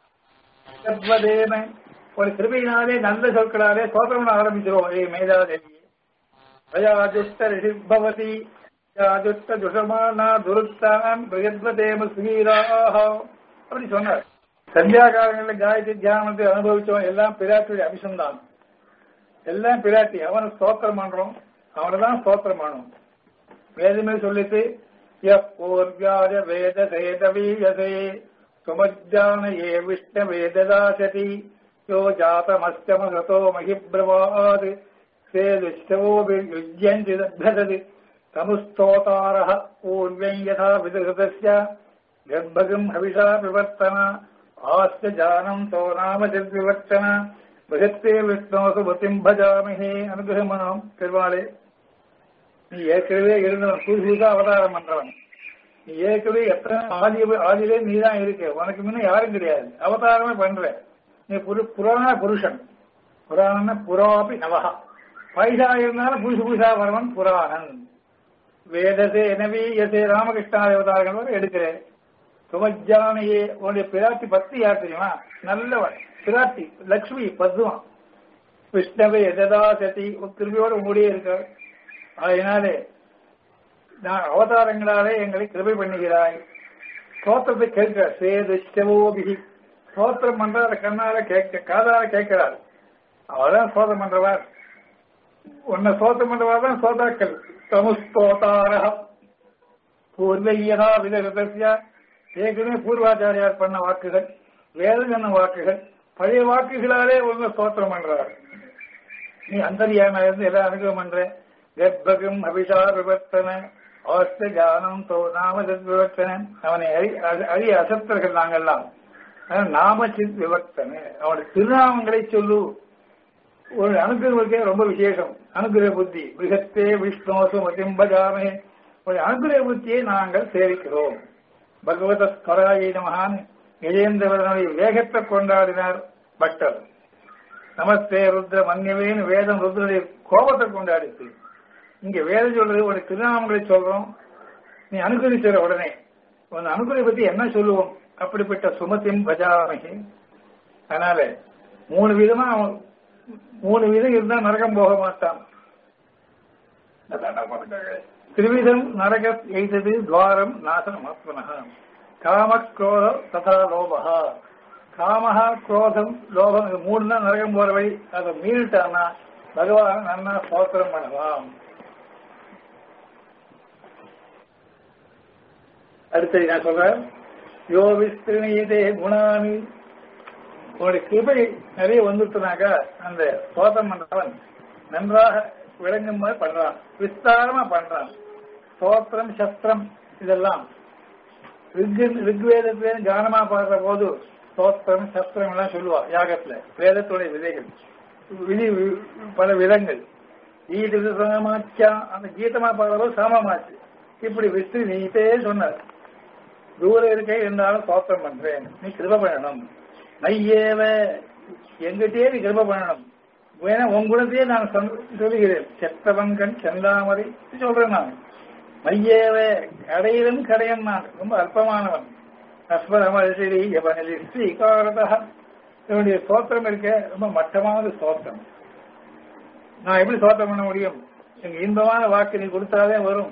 சர்வதேன ஒரு கிருபையினாலே நல்ல சொற்களாலே சோதனம் ஆரம்பிச்சிருவோம் ஏ மேதாதேவி அயாஜுஷ்ட ரிஷிபவதி யாஜுஷ்ட துஷமானா துருத்தான் பிரகத்வதேம சுகீராக அப்படி சொன்னார் சந்தியா காலங்களில் காயத்ரி தியானத்தை அனுபவிச்சவன் எல்லாம் பிராட்டியுடைய அபிசந்தான் எல்லாம் பிராட்டி அவனை ஸ்தோத்திரம் பண்றோம் அவனை தான் ஸ்தோத்திரம் பண்ணணும் வேதமே சொல்லிட்டு யோர்வியாஜ வேத சேதவீயசே சுமஜானயே விஷ்ண வேததாசதி யோ ஜாதமஸ்தமசதோ மகிப்ரவாத் சேதுஷ்டவோபியுஜ்யந்தி தத்தது தமுஸ்தோதாரः பூர்வம் யதா விதகிருதஸ்ய கர்ப்பகம் ஹவிஷா விவர்த்தன ஆஸ்ய ஜானம் தோ நாம ஜத்விவர்த்தன பகத்தே விஷ்ணோசு பத்திம் பஜாமிஹே அனுகிரகமனம் பெருமாளே நீ ஏற்கனவே இருந்தவன் புது புதுசா அவதாரம் பண்றவன் நீ ஏற்கனவே எத்தனை ஆதி ஆதியிலே நீ தான் இருக்க உனக்கு முன்ன யாரும் கிடையாது அவதாரமே பண்ற நீ புரு புராண புருஷன் புராண புறாபி நவகா பைசா இருந்தாலும் புதுசு புதுசா வரவன் புராணன் வேதசே எனவே எசே ராமகிருஷ்ணா அவதாரங்கள் வரை எடுக்கிறேன் சுமஜானையே உன்னுடைய பிராட்டி பக்தி யார் தெரியுமா நல்லவன் பிராட்டி லக்ஷ்மி பத்மா விஷ்ணவை எததா சதி கிருபியோட மூடியே இருக்கார் அதனாலே நான் அவதாரங்களாலே எங்களை கிருபை பண்ணுகிறாய் சோத்திரத்தை கேட்க சேதுஷ்டவோபிகி சோத்திரம் பண்றார கண்ணால கேட்க காதால கேட்கிறார் அவர்தான் சோதம் பண்றவர் உன்னை சோத்திரம் பண்றவர் தான் சோதாக்கள் தமுஸ்தோதாரா பூர்வையா விதகதர்சியா ஏற்கனவே பூர்வாச்சாரியார் பண்ண வாக்குகள் வேதம் சொன்ன வாக்குகள் பழைய வாக்குகளாலே உன்னை ஸ்தோத்திரம் பண்றார் நீ அந்தரியாம இருந்து எல்லாம் அனுகிரகம் பண்ற கர்ப்பகம் அபிஷா விவர்த்தன அவஸ்த ஜானம் தோ நாம விவர்த்தன அவனை அறி அ- அறிய அசத்தர்கள் நாங்கெல்லாம் அதனால நாம சித் விவர்த்தன அவனுடைய திருநாமங்களை சொல்லு ஒரு அனுகிரகத்துக்கே ரொம்ப விசேஷம் அனுகிரக புத்தி பிருகத்தே விஷ்ணோசு மதிம்பஜாமே ஒரு அனுகிரக புத்தியை நாங்கள் சேவிக்கிறோம் பகவத ஸ்வராயை நமகான் கஜேந்திரனுடைய வேகத்தை கொண்டாடினார் பட்டர் நமஸ்தே ருத்ர மன்யவேன்னு வேதம் ருத்ரனுடைய கோபத்தை கொண்டாடிச்சு இங்க வேதம் சொல்றது ஒரு திருநாமங்களை சொல்றோம் நீ அனுகரிக்கிற உடனே உன் அனுகரை பத்தி என்ன சொல்லுவோம் அப்படிப்பட்ட சுமத்தின் பஜாமகி அதனால மூணு விதமா அவன் மூணு விதம் இருந்தா நரகம் போக மாட்டான் திரிவிதம் நரக எய்தது துவாரம் நாசனம் ஆத்மனः காம குரோத ததா லோபஹா காமஹா குரோதம் லோபம் இது மூணு தான் நரகம் போற வழி அதை மீறிட்டானா பகவான் நன்னா ஸ்தோத்திரம் பண்ணலாம் அடுத்தது நான் சொல்றேன் யோ விஸ்திருணியதே குணாமி உன்னுடைய கிருபை நிறைய வந்துட்டுனாக்கா அந்த ஸ்தோத்திரம் பண்றவன் நன்றாக விளங்கும் மாதிரி பண்றான் விஸ்தாரமா பண்றான் ஸ்தோத்திரம் சஸ்திரம் இதெல்லாம் ரிக் ரிக்வேதத்திலே கானமா பாடுற போது ஸ்தோத்திரம் சஸ்திரம் எல்லாம் சொல்லுவா யாகத்துல வேதத்துடைய விதைகள் விதி பல விதங்கள் கீத சமமாச்சா அந்த கீதமா பாடுற போது சமமாச்சு இப்படி விஸ்து நீட்டே சொன்னார் தூரம் இருக்க இருந்தாலும் ஸ்தோத்திரம் பண்றேன் நீ கிருப பண்ணணும் நையேவ எங்கிட்டே நீ கிருப பண்ணணும் வேணா உன் குணத்தையே நான் சொல்- சொல்லுகிறேன் செத்தவன்கண் செந்தாமரை சொல்றேன் நான் மையேவ கடையிலும் கடையன் நான் ரொம்ப அல்பமானவன் அஸ்மரமரி ஸ்ரீகாரதா என்னுடைய ஸ்தோத்திரம் இருக்க ரொம்ப மட்டமான ஸ்தோத்திரம் நான் எப்படி ஸ்தோத்திரம் பண்ண முடியும் எங்க இன்பமான வாக்கு நீ கொடுத்தாலே வரும்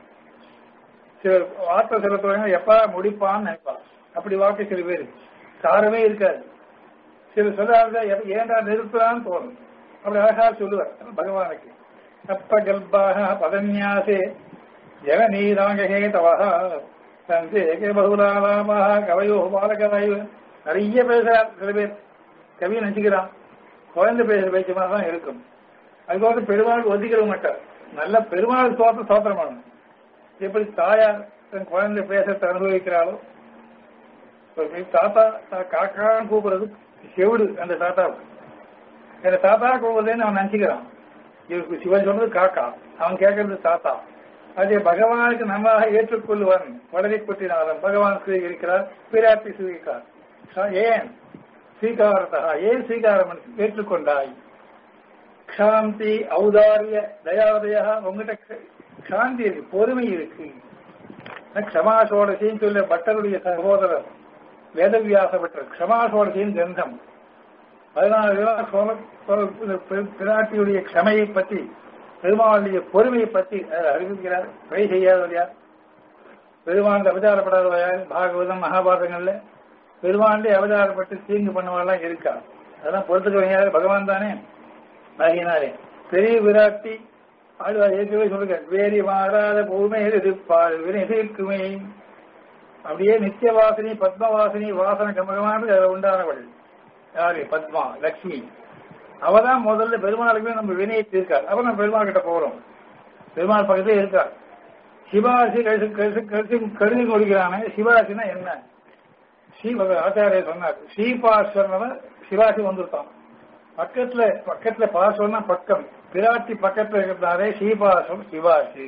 சில வார்த்தை செலுத்துவாங்க எப்ப முடிப்பான்னு நினைப்பான் அப்படி வாக்கு சில பேர் சாரமே இருக்காது சில சொல்லாத ஏண்டா நிறுத்தலான்னு தோணும் அப்படி அழகா சொல்லுவார் பகவானுக்கு தப்ப கல்பாக பதன்யாசே ஜெகநீராங்கே தவஹா சந்தேக பகுலாலாமாக கவையோ பாலகவாயு நிறைய பேசுறார் சில பேர் கவி நினைச்சுக்கிறான் குழந்தை பேசுற பேச்சு மாதிரி தான் இருக்கும் அதுக்கோட பெருமாள் ஒதுக்கிட மாட்டார் நல்ல பெருமாள் சோத்த சோத்திரம் பண்ணணும் எப்படி தாயார் தன் குழந்தை பேசத்தை அனுபவிக்கிறாளோ ஒரு பெரிய தாத்தா தா- காக்கான்னு கூப்பிடுறது செவிடு அந்த தாத்தாவுக்கு அந்த தாத்தா கூப்பிடுறதுன்னு அவன் நினைச்சுக்கிறான் இவருக்கு சிவன் சொல்றது காக்கா அவன் கேட்கறது தாத்தா அதே பகவானுக்கு நன்றாக ஏற்றுக்கொள்ளுவன் வளரை பற்றினாலும் பகவான் ஸ்வீகரிக்கிறார் பிராட்டி ஸ்வீகரிக்கிறார் ச- ஏன் ஸ்வீகாரத்தா ஏன் ஸ்வீகாரம் பண்ணி- ஏற்றுக்கொண்டாய் க்ஷாந்தி ஔதாரிய தயாதயா உங்ககிட்ட க- சாந்தி இருக்கு பொறுமை இருக்கு க்ஷமாசோடசின்னு சொல்ல பட்டருடைய சகோதரர் வேதவியாச பட்டர் க்ஷமாசோடசியின் கிரந்தம் பதினாலு விதமான சோழ- சோழ- இந்த பெ- பிராட்டியுடைய க்ஷமையை பற்றி பெருமாளுடைய பொறுமையை பற்றி அதில் அறிவிக்கிறார் பிழை செய்யாதவர் யார் பெருமாள் அவதாரப்படாதவர் யார் பாகவதம் மகாபாரதங்கள்ல பெருமாண்டே அவதாரப்பட்டு தீங்கு பண்ணவெல்லாம் இருக்கா அதெல்லாம் பொறுத்துக்கிறவங்க யார் பகவான் தானே ஆகினாலே பெரிய விராட்டி ஆழ்வார் ஏற்கனவே சொல்லுங்க வேரி மாறாத பூமையில் இருப்பாள் வினைக்குமே அப்படியே நித்திய வாசினி பத்மவாசினி வாசன கமகமானது அதில் உண்டானவள் யாரு பத்மா லக்ஷ்மி அவதான் முதல்ல பெருமாளுக்குமே நம்ம வினையை தீர்க்கார் அப்ப நம்ம பெருமாள் கிட்ட போறோம் பெருமாள் பக்கத்துல இருக்கார் சிவாசி கழிச்சு கழிச்சு கழிச்சு கருதி கொடுக்கிறானே சிவாசினா என்ன ஸ்ரீ ஆச்சாரியர் சொன்னார் ஸ்ரீபாஸ்வரன் சிவாசி வந்துருத்தான் பக்கத்துல பக்கத்துல பாஸ்வரனா பக்கம் பிராட்டி பக்கத்துல இருக்கிறாரே ஸ்ரீபாசம் சிவாசி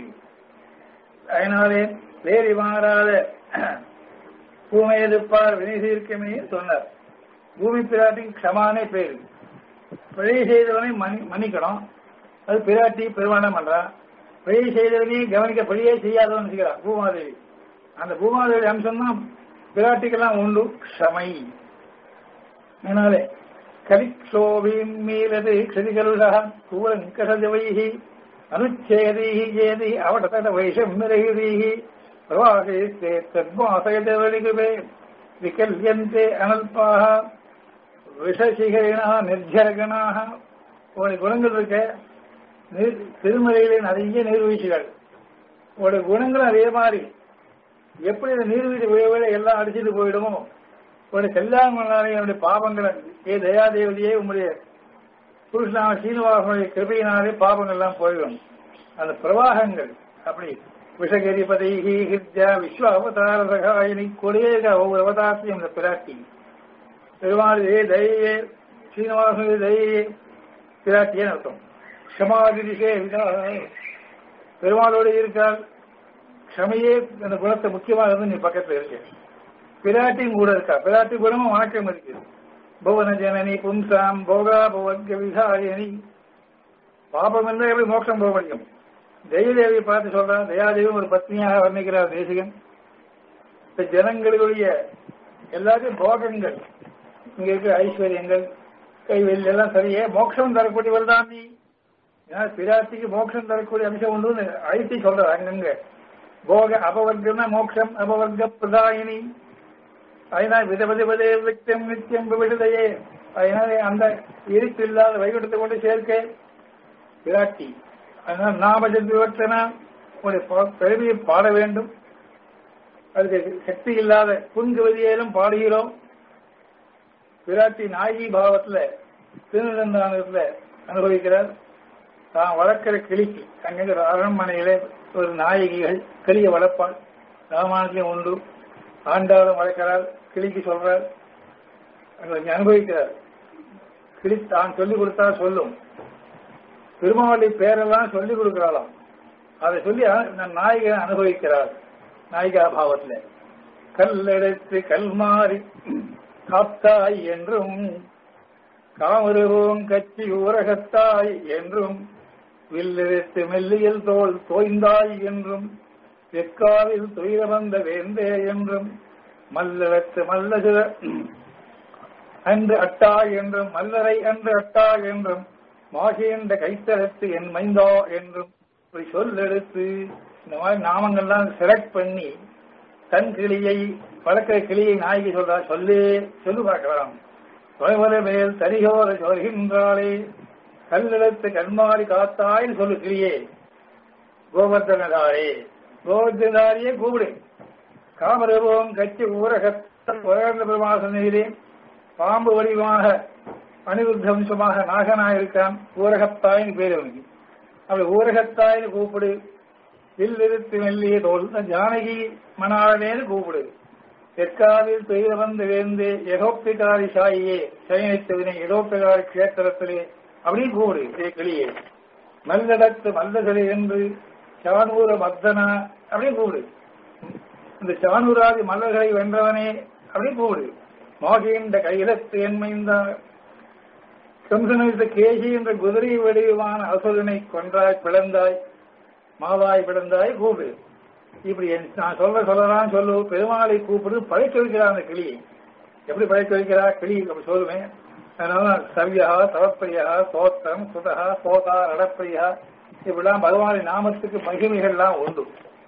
அதனாலே வேறு மாறாத பூமை எதிர்ப்பார் வினை தீர்க்கமே சொன்னார் பூமி பிராட்டிக்கு க்ஷமானே பேரு பிழை செய்தவனை மன்னி மன்னிக்கணும் அது பிராட்டி பெருமானம் பண்றா பிழை செய்தவனே கவனிக்க பிழையே செய்யாதவன் செய்கிறான் பூமாதேவி அந்த பூமாதேவி அம்சம் தான் பிராட்டிக்கெல்லாம் உண்டு க்ஷமை அதனாலே கலிக்ஷோபீம் மீலது க்ஷதிகருடா கூலங்கசஜவைஹி அனுச்சேதீஹி ஏதி அவடதட வைஷம்யரகிதீஹி பிரவாகேஸ்தே தத்மாசயதவலிகுவே விகல்யந்தே அனல்பாக விஷசிகரிணா நிர்ஜரகனாக உங்களுடைய குணங்கள் இருக்க நீர் திருமலையிலே நிறைய நீர்வீழ்ச்சிகள் உங்களுடைய குணங்களும் அதே மாதிரி எப்படி இந்த நீர்வீழ்ச்சி விழ எல்லாம் அடிச்சுட்டு போயிடுமோ உங்களுடைய கல்யாணம் என்னுடைய பாவங்களை ஏ தயாதேவதியே உங்களுடைய புருஷனான சீனிவாசனுடைய கிருபையினாலே பாவங்கள் எல்லாம் போயிடும் அந்த பிரவாகங்கள் அப்படி விஷகரிபதை ஹிர்ஜா விஸ்வ அவதார சகாயினி கொடியேக ஒவ்வொரு அவதாரத்தையும் இந்த பிராட்டி பெருமாளுடைய தயையே சீனிவாசனுடைய தயையே பிராட்டியே அர்த்தம் க்ஷமாதிரிஷே பெருமாளோடு இருக்கால் க்ஷமையே அந்த குணத்தை முக்கியமாக இருந்து நீ பக்கத்துல இருக்க பிராட்டியும் கூட இருக்கா பிராட்டி குணமும் வணக்கம் இருக்கு புவன ஜனனி பும்சாம் போகா பவர்க்க விசாரணி பாபம் இருந்தால் எப்படி மோட்சம் போக முடியும் ஜெயதேவியை பார்த்து சொல்றான் தயாதேவி ஒரு பத்னியாக வர்ணிக்கிறார் தேசிகன் இந்த ஜனங்களுடைய எல்லாத்தையும் போகங்கள் இங்க இருக்கிற ஐஸ்வர்யங்கள் கைவெளி எல்லாம் சரியே மோட்சம் தரக்கூடியவள் தான் நீ ஏன்னா பிராட்டிக்கு மோட்சம் தரக்கூடிய அம்சம் உண்டு அழைத்தி சொல்ற அங்கங்க போக அபவர்க்கம்னா மோட்சம் அபவர்க்க பிரதாயினி அதனால் விதவிதவதே வித்தியம் நித்தியம் விடுதையே அதனால அந்த இருப்பு இல்லாத வைகுண்டத்தை கொண்டு சேர்க்க பிராட்டி அதனால் நாமஜன் விவர்த்தனா உங்களுடைய பெருமையை பாட வேண்டும் அதுக்கு சக்தி இல்லாத புன்கவிதியிலும் பாடுகிறோம் பிராட்டி நாயகி பாவத்துல திருநந்தானத்துல அனுபவிக்கிறார் தான் வளர்க்கிற கிளிக்கு அங்கே அரண்மனையில ஒரு நாயகிகள் கிளியை வளர்ப்பாள் ராமாயணத்திலையும் உண்டு ஆண்டாளும் வளர்க்கிறார் கிளிக்கு சொல்றார் அங்கே அனுபவிக்கிறார் கிளி தான் சொல்லிக் கொடுத்தா சொல்லும் பெருமாளுடைய பேரெல்லாம் சொல்லிக் கொடுக்கிறாளாம் அதை சொல்லி நாயகனை அனுபவிக்கிறார் நாயிகா பாவத்துல கல்லெடுத்து கல்மாறி காத்தாய் என்றும் காமருவோம் கட்சி ஊரகத்தாய் என்றும் வில்லெடுத்து மெல்லியல் தோல் தோய்ந்தாய் என்றும் தெற்காவில் துயிர வந்த வேந்தே என்றும் மல்லெடுத்து மல்லசிற அன்று அட்டா என்றும் மல்லரை அன்று அட்டா என்றும் மாகேந்த கைத்தரத்து என் மைந்தா என்றும் இப்படி சொல்லெடுத்து இந்த மாதிரி நாமங்கள்லாம் செலக்ட் பண்ணி தன் கிளியை வளர்க்கிற கிளியை நாய்க்கு சொல்றா சொல்லு சொல்லு பார்க்கலாம் தொலைவர மேல் தரிகோர சொல்கின்றாளே கல்லெடுத்து கண்மாறி காத்தாய் சொல்லு கிளியே கோவர்தனதாரே கோவர்தனதாரியே கூப்பிடு காமரூபம் கட்சி ஊரகத்த பெருமாசனையிலே பாம்பு வடிவமாக அனிருத்த வம்சமாக நாகனாக இருக்கான் ஊரகத்தாயின் பேர் அவனுக்கு அப்படி ஊரகத்தாயின்னு கூப்பிடு வில்லிருத்து மெல்லிய தோல் ஜானகி மணாளனேன்னு கூப்பிடு தெற்காவில் பெய்த வந்து வேந்து எகோப்பிகாரி சாயியே சயனித்தவினை எகோப்பிகாரி கஷேத்திரத்திலே அப்படின்னு கூப்பிடு ஏ கிளியே மல்லடத்து மல்லசலை என்று சானூர மத்தனா அப்படின்னு கூப்பிடு இந்த சானூராதி மல்லர்களை வென்றவனே அப்படின்னு கூப்பிடு மோகின்ற கையிலத்து என்மைந்தா கம்சனித்த கேசி என்ற குதிரை வடிவான அசுரனை கொன்றாய் பிளந்தாய் மாவாய் பிளந்தாய் கூப்பிடு இப்படி நான் சொல்ற சொல்லலாம் சொல்லு பெருமாளை கூப்பிடு பழைக்க வைக்கிறார் அந்த கிளி எப்படி பழைக்க வைக்கிறா கிளி அப்படி சொல்லுவேன் அதனால சவ்யா தவப்பிரியா சோத்திரம் சுதா சோதா நடப்பிரியா இப்படிலாம் பகவானின் நாமத்துக்கு மகிமைகள்லாம் உண்டு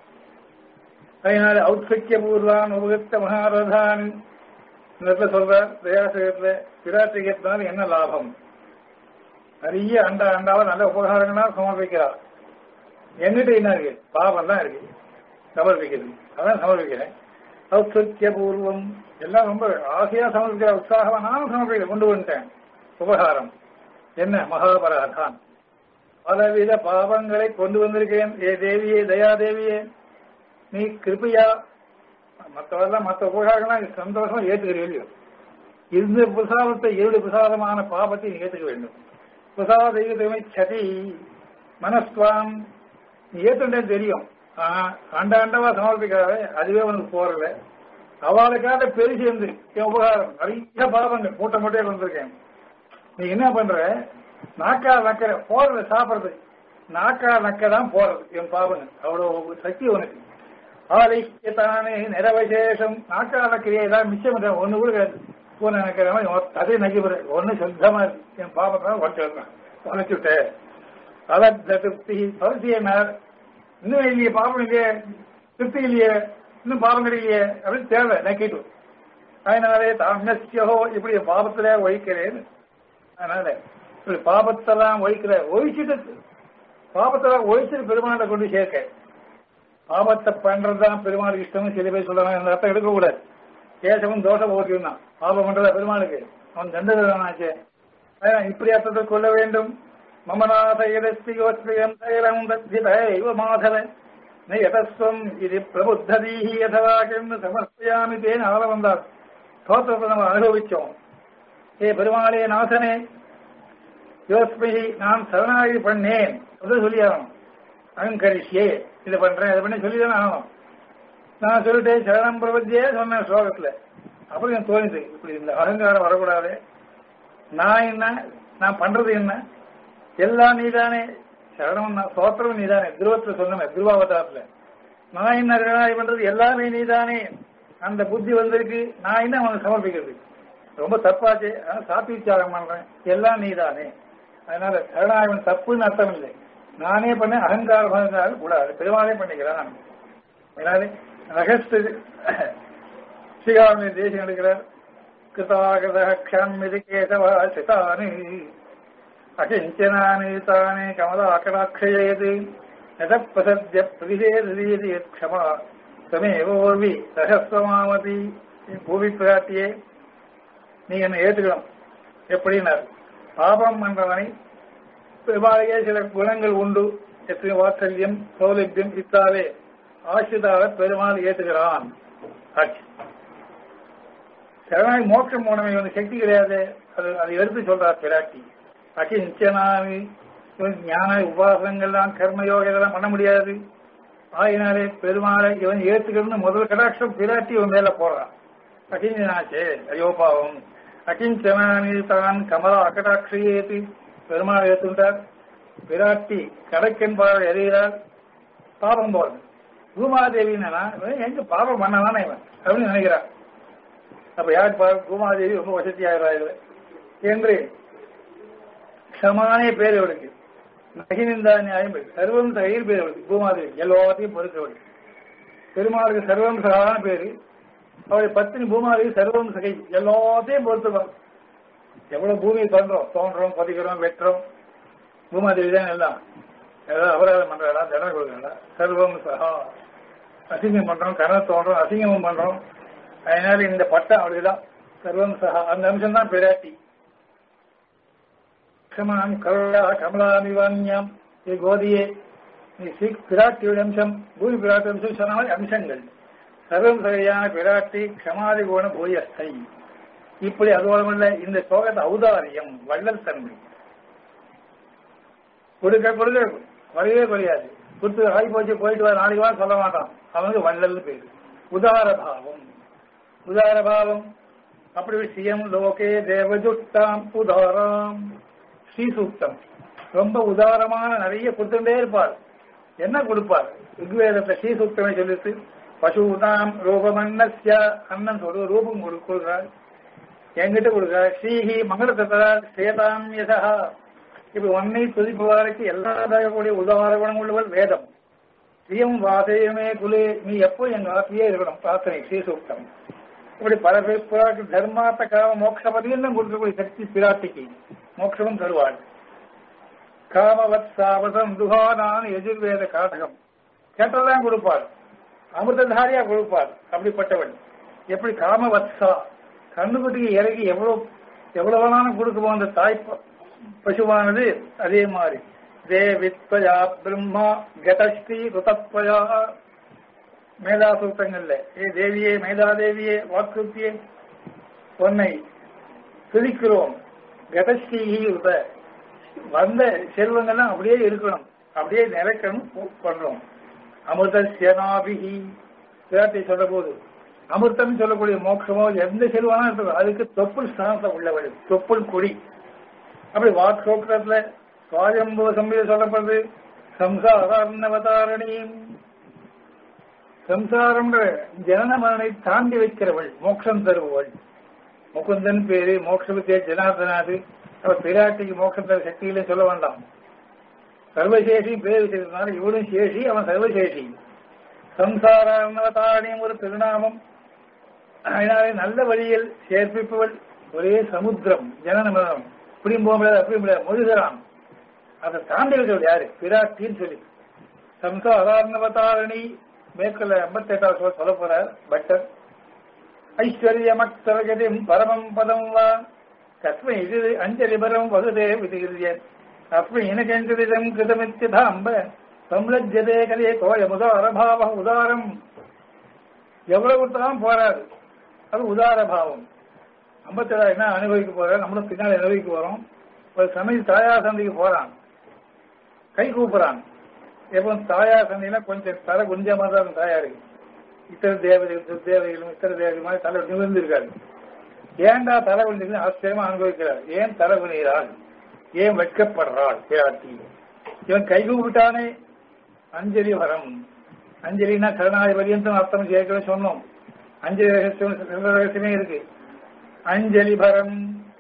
அதனால ஔத்சக்கிய பூர்வான் உபகத்த மகாரதான் இந்த சொல்றார் தயாசகத்துல பிராட்டிகத்தினால என்ன லாபம் நிறைய அண்டா அண்டாவ நல்ல உபகாரங்களா சமர்ப்பிக்கிறார் என்கிட்ட என்ன இருக்கு பாவம் தான் இருக்கு சமர்ப்பிக்கிறது அதான் சமர்ப்பிக்கிறேன் ஔத்சக்கிய பூர்வம் எல்லாம் ரொம்ப ஆசையா சமர்ப்பிக்கிற உற்சாகமா நானும் சமர்ப்பிக்கிறேன் கொண்டு வந்துட்டேன் உபகாரம் என்ன மகாபராதான் பலவித பாவங்களை கொண்டு வந்திருக்கேன் ஏ தேவியே தயா தேவியே நீ கிருப்பையா மற்றவெல்லாம் மற்ற உபகாரங்கள்லாம் சந்தோஷமா ஏற்றுக்கிறீ இல்லையோ இந்த பிரசாதத்தை ஏழு பிரசாதமான பாவத்தை நீ ஏற்றுக்க வேண்டும் பிரசாதமே சதி மனஸ்துவாம் நீ ஏற்றுட்டேன்னு தெரியும் ஆனா ஆண்ட ஆண்டவா சமர்ப்பிக்காத அதுவே உனக்கு போறல அவளுக்காக பெருசு இருந்து என் உபகாரம் நிறைய பாவங்கள் மூட்டை மூட்டையே வந்திருக்கேன் நீ என்ன பண்ற நாக்கா நக்கிற போறது சாப்பிடுறது நாக்கா நக்க தான் போறது என் பாவங்க அவ்வளவு சக்தி உனக்கு ஆலைத்தானே நிறவசேஷம் நாக்கா நக்கிரியை எல்லாம் மிச்சம் ஒண்ணு கூட கிடையாது பூனை நினைக்கிறவன் அதே நகிபுர ஒண்ணு சுத்தமா இருக்கு என் பாப்பா ஒட்டு தொலைச்சுட்டு அதான் திருப்தி பரிசு என்ன இன்னும் இல்லையே பாப்பம் இல்லையே திருப்தி இல்லையே இன்னும் பாவம் கிடைக்கலையே அப்படின்னு தேவை நக்கிட்டு அதனாலே தாமியோ இப்படி பாபத்திலே ஒழிக்கிறேன் அதனால இப்படி பாபத்தெல்லாம் ஒழிக்கிற ஒழிச்சிட்டு பாபத்தெல்லாம் ஒழிச்சிட்டு பெருமாளை கொண்டு சேர்க்க பாபத்தை பண்றதுதான் பெருமாளுக்கு இஷ்டம் சில பேர் சொல்றாங்க அந்த அர்த்தம் எடுக்கக்கூடாது கேசவன் தோஷ போட்டியும் தான் பாபம் பண்றதா பெருமாளுக்கு அவன் தண்டதானாச்சே இப்படி அர்த்தத்தை கொள்ள வேண்டும் மமநாத இடஸ்தியோஸ்திரியம் தைலம் தத்திதைவ மாதவ நயதஸ்வம் இது பிரபுத்ததீஹி யதவாகின்னு சமர்ப்பயாமி தேன் ஆள வந்தார் ஸ்தோத்திரத்தை நம்ம அனுபவிச்சோம் ஏ பெருமாளே நாசனே யோஸ்மிஹி நான் சரணாகி பண்ணேன் அது சொல்லி ஆகணும் அகங்கரிஷியே இது பண்றேன் இது பண்ணி சொல்லி தானே ஆகணும் நான் சொல்லிட்டேன் சரணம் பிரபத்தியே சொன்னேன் ஸ்லோகத்துல அப்புறம் எனக்கு தோணுது இப்படி இந்த அகங்காரம் வரக்கூடாது நான் என்ன நான் பண்றது என்ன எல்லாம் நீதானே சரணம் நான் சோத்திரம் நீதானே துருவத்துல சொன்னேன் துருவாவதாரத்துல நான் என்ன சரணாகி பண்றது எல்லாமே நீதானே அந்த புத்தி வந்திருக்கு நான் என்ன அவனுக்கு சமர்ப்பிக்கிறது ரொம்ப தப்பாச்சு ஆனா சாத்திச்சாரம் பண்றேன் எல்லாம் நீதானே அதனால சரணாகவன் தப்புன்னு அர்த்தம் இல்லை நானே பண்ண அகங்காரம் அகங்காரம் கூடாது பெருமாளே பண்ணிக்கிறான் அதனால ரகஸ்து ஸ்ரீகாமி தேசம் எடுக்கிறார் கிருதாகிருத க்ஷாமிதி கேசவா சிதானி அகிஞ்சனானி தானே கமலாக்கடாட்சயேது நதப்பிரசத்ய பிரதிஷேதீதி க்ஷமா சமேவோர்வி சகஸ்வமாமதி பூமி பிராட்டியே நீ என்னை ஏற்றுக்கணும் எப்படின்னார் பாபம் என்றவனை பெருமாளையே சில குணங்கள் உண்டு எத்தனை வாத்சல்யம் சௌலபியம் இத்தாலே ஆசிரிதாக பெருமாள் ஏற்றுகிறான் ஆட்சி சரணாய் மோட்சம் போனவை வந்து சக்தி கிடையாது அது அதை எடுத்து சொல்றார் பிராட்டி அகிஞ்சனாமி இவன் ஞான உபாசனங்கள்லாம் கர்மயோகம் இதெல்லாம் பண்ண முடியாது ஆயினாலே பெருமாளை இவன் ஏத்துக்கணும்னு முதல் கடாட்சம் பிராட்டி இவன் மேல போடுறான் அகிஞ்சனாச்சே ஐயோ பாவம் அகிஞ்சனாமி தான் கமலா அகடாட்சியேத்து பெருமாள் ஏத்துட்டார் பிராட்டி கடக்கென்பார் எறிகிறார் பாபம் போறது பூமாதேவின்னா எங்க பாபம் பண்ணதானே இவன் அப்படின்னு நினைக்கிறான் அப்ப யார் பாரு பூமாதேவி ரொம்ப வசதி ஆகிறார்கள் என்று க்ஷமானே பேர் அவளுக்கு நகினிந்தா நியாயம் சர்வம் சகையில் பேர் அவளுக்கு பூமாதேவி எல்லாத்தையும் பொறுத்தவள் பெருமாளுக்கு சர்வம் சகான பேரு அவளுடைய பத்தினி பூமாதேவி சர்வம் சகை எல்லாத்தையும் பொறுத்துவாள் எவ்வளவு பூமி பண்றோம் தோன்றோம் பதிக்கிறோம் வெட்டுறோம் பூமாதேவி தான் எல்லாம் ஏதாவது அபராதம் பண்றாடா தண்டனை கொடுக்கறா சர்வம் சகா அசிங்கம் பண்றோம் கரண தோன்றோம் அசிங்கமும் பண்றோம் அதனால இந்த பட்டம் அப்படிதான் சர்வம் சகா அந்த அம்சம் தான் பிராட்டி க்ஷமாம் கருளா கமலாமிவான்யம் ஏ கோதியே நீ சீக் பிராட்டியுடைய அம்சம் பூமி பிராட்டி அம்சம் சொன்ன மாதிரி அம்சங்கள் சர்வம் சகையான பிராட்டி க்ஷமாதி கோண பூயஸ்தை இப்படி அதோடமல்ல இந்த சோகத்தை ஔதாரியம் வள்ளல் தன்மை கொடுக்க கொடுக்க குறையவே குறையாது கொடுத்து ஆகி போச்சு போயிட்டு வா நாளைக்கு வா சொல்ல மாட்டான் அவனுக்கு வள்ளல் பேரு உதார பாவம் உதார பாவம் அப்படி விஷயம் லோகே தேவஜுட்டாம் உதாராம் ஸ்ரீசூக்தம் ரொம்ப உதாரமான நிறைய கொடுத்துட்டே இருப்பார் என்ன கொடுப்பார் ரிக்வேதத்தை ஸ்ரீசூக்தமே சொல்லிட்டு பசுதாம் ரூபமன்னஸ்ய அண்ணன் சொல்ற ரூபம் கொடு- கொடுக்கிறார் என்கிட்ட கொடுக்கிறார் ஸ்ரீஹி மங்களத்தா சேதாம் யசா இப்ப ஒன்னை துதிப்பவருக்கு எல்லா தகக்கூடிய உதார குணம் உள்ளவர் வேதம் ஸ்ரீயம் வாசயமே குலே நீ எப்போ எங்க ஆத்தியே இருக்கணும் பிரார்த்தனை ஸ்ரீசூக்தம் இப்படி பல பேர் பிராட்டி தர்மார்த்த காம மோட்சபதியும் கொடுக்கக்கூடிய சக்தி பிராட்டிக்கு மோட்சமும் தருவாள் காமவத் சாபதம் துகானான் எதிர்வேத காடகம் கேட்டதான் கொடுப்பாள் அமிர்ததாரியா கொடுப்பாள் அப்படிப்பட்டவள் எப்படி காமவத்சா கண்ணுக்குட்டிக்கு இறங்கி எவ்வளவு எவ்வளவு வேணாலும் கொடுக்குமோ அந்த தாய் ப- பசுவானது அதே மாதிரி தேவித்வயா பிரம்மா கதஸ்ரீ ருதத்வயா மேலா சூத்தங்கள்ல ஏ தேவியே மேலாதேவியே வாக்குத்தியே உன்னை துதிக்கிறோம் கதஸ்ரீஹி ருத வந்த செல்வங்கள்லாம் அப்படியே இருக்கணும் அப்படியே நிலைக்கணும் பண்றோம் அமிர்த சேனாபிகி விராட்டை சொல்ற போது அமிர்தம் சொல்லக்கூடிய மோட்சமோ எந்த செல்வனா இருக்கணும் அதுக்கு தொப்புள் ஸ்தானத்தை உள்ளவள் தொப்புள் கொடி அப்படி வாக்கோக்கத்துல சுவாயம்பு சம்பீத சொல்லப்படுது சம்சாரணவதாரணியும் சம்சாரம்ன்ற ஜனன மரணை தாண்டி வைக்கிறவள் மோட்சம் தருபவள் முகுந்தன் பேரு மோட்சபத்திய ஜனார்தனாது அவர் பிராட்டிக்கு மோட்சத்தை சக்தியிலே சொல்ல வேண்டாம் சர்வசேஷி பேர் வச்சிருந்தனால இவனும் சேஷி அவன் சர்வசேஷி சம்சாரவதாரணியும் ஒரு திருநாமம் அதனாலே நல்ல வழியில் சேர்ப்பிப்பவள் ஒரே சமுத்திரம் ஜனன மரணம் இப்படியும் போக முடியாது அப்படியும் முடியாது முழுகிறான் அதை தாண்டி இருக்கிறது யாரு பிராட்டின்னு சொல்லி சம்சாரணவதாரணி மேற்கொள்ள ஐம்பத்தி எட்டாவது சொல்ல போறார் பட்டர் ஐஸ்வர்யமக்தரகதிம் பரமம் பதம் வா கஸ்மை இது அஞ்சலிபரம் வகுதே விதிகிரியன் அஸ்மை இனகெஞ்சலிதம் கிருதமித்யதாம்ப சம்லஜ்யதே கலே கோயமுதாரபாவ உதாரம் எவ்வளவு தான் போராது அது உதார பாவம் ஐம்பத்தேழா என்ன அனுபவிக்க போற நம்மளும் பின்னாடி அனுபவிக்க போறோம் ஒரு சமயம் தாயார் சந்தைக்கு போறான் கை கூப்புறான் எப்போ தாயார் சந்தையில கொஞ்சம் தலை குஞ்சமா தான் இருக்கும் தாயாருக்கு இத்தனை தேவதைகள் தேவதைகளும் இத்தனை தேவதை மாதிரி தலை நிமிர்ந்து இருக்காரு ஏன்டா தலை குனிந்து ஆச்சரியமா அனுபவிக்கிறார் ஏன் தலை குனிகிறாள் ஏன் வெட்கப்படுறாள் பிராட்டி இவன் கை கூப்பிட்டானே அஞ்சலி வரம் அஞ்சலினா கருணாதி பரியந்தம் அர்த்தம் சேர்க்கவே சொன்னோம் அஞ்சலி ரகசியம் சில ரகசியமே இருக்கு அஞ்சலி பரம்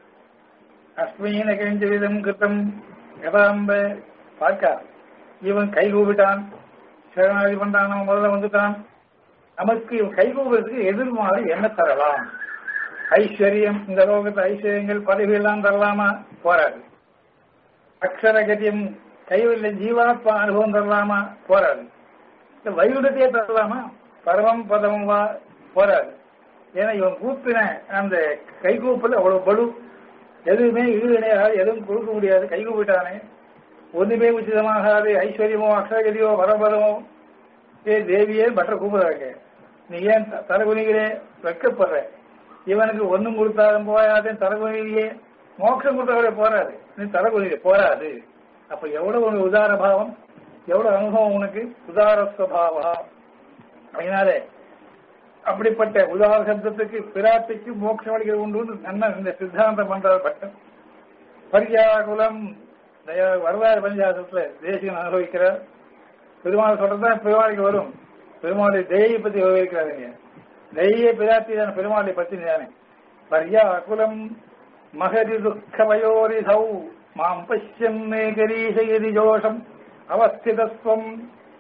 அஸ்மீன கஞ்சலிதம் கிருத்தம் கதாம்ப பார்க்கா இவன் கை கூப்பிட்டான் சரணாதி பண்றான் அவன் முதல்ல வந்துட்டான் நமக்கு இவன் கை கூப்பிடுறதுக்கு எதிர்மாறு என்ன தரலாம் ஐஸ்வர்யம் இந்த லோகத்து ஐஸ்வர்யங்கள் பதவி எல்லாம் தரலாமா போராது அக்ஷரகதியம் கைவில்லை ஜீவாத்மா அனுபவம் தரலாமா போராது இந்த வைகுண்டத்தையே தரலாமா பரமம் பதமும் வா போராது ஏன்னா இவன் கூப்பின அந்த கைகூப்பல் அவ்வளவு பலு எதுவுமே இது இணையாது எதுவும் கொடுக்க முடியாது கை கூப்பிட்டானே ஒண்ணுமே உச்சிதமாகாது ஐஸ்வர்யமோ அக்ஷரகதியோ பரபதமோ ஏ தேவியே மற்ற கூப்பிடுறாங்க நீ ஏன் த- தலைகுனிகிறே வெட்கப்படுற இவனுக்கு ஒண்ணும் கொடுத்தாலும் போகாது தலைகுனியே மோட்சம் கொடுத்தவரை போறாது நீ தலைகுனிக போராது அப்ப எவ்வளவு உனக்கு உதார பாவம் எவ்வளவு அனுபவம் உனக்கு உதார சுவாவா அதனால அப்படிப்பட்ட உதார சப்தத்துக்கு பிராட்டிக்கு மோட்சம் அளிக்கிறது உண்டு நல்ல இந்த சித்தாந்தம் பண்றார் பட்டம் பரியாகுலம் வரலாறு பஞ்சாசத்துல தேசியம் அனுபவிக்கிறார் பெருமாள் சொல்றதுதான் பெருமாளுக்கு வரும் பெருமாளுடைய தெய்யை பத்தி விவரிக்கிறாருங்க தெய்ய பிராட்டி தானே பெருமாளை பத்தி தானே பர்யா குலம் மகரி துக்கமயோரி சௌ மாம் பசியன்னே கரீசயதி ஜோஷம் அவஸ்திதஸ்வம்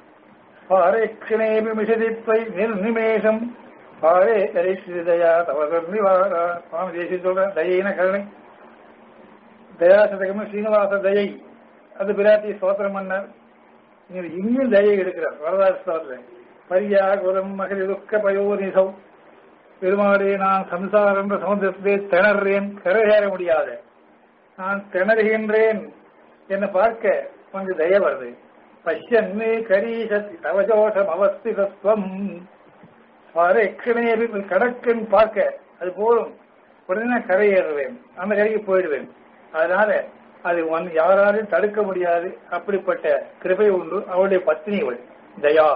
பாரேக்ஷணேபி மிஷதித்வை நிர்நிமேஷம் பாரே கரிஷ்ரிதயா தவ நிர்நிவாரா சுவாமி தேசியம் சொல்ற தயின கருணை தயாசதகமும் ஸ்ரீனிவாச தயை அது பிராட்டி ஸ்தோத்திரம் பண்ணார் இங்க இங்கும் தயை எடுக்கிறார் வரலாறு ஸ்தோத்திரம் பரியா குலம் மகிழ் துக்க பயோனிசௌ பெருமாளே நான் சம்சாரம் என்ற சமுதிரத்திலே திணறேன் கரையேற முடியாது நான் திணறுகின்றேன் என்னை பார்க்க கொஞ்சம் தய வருது பஷ்யன்னு கரீசத் தவஜோஷம் அவஸ்திதத்துவம் எக்கனே கடக்கன் பார்க்க அது போதும் உடனே கரையேறுவேன் அந்த கரைக்கு போயிடுவேன் அதனால அது ஒன் யாராலும் தடுக்க முடியாது அப்படிப்பட்ட கிருபை உண்டு அவளுடைய பத்னி இவள் தயா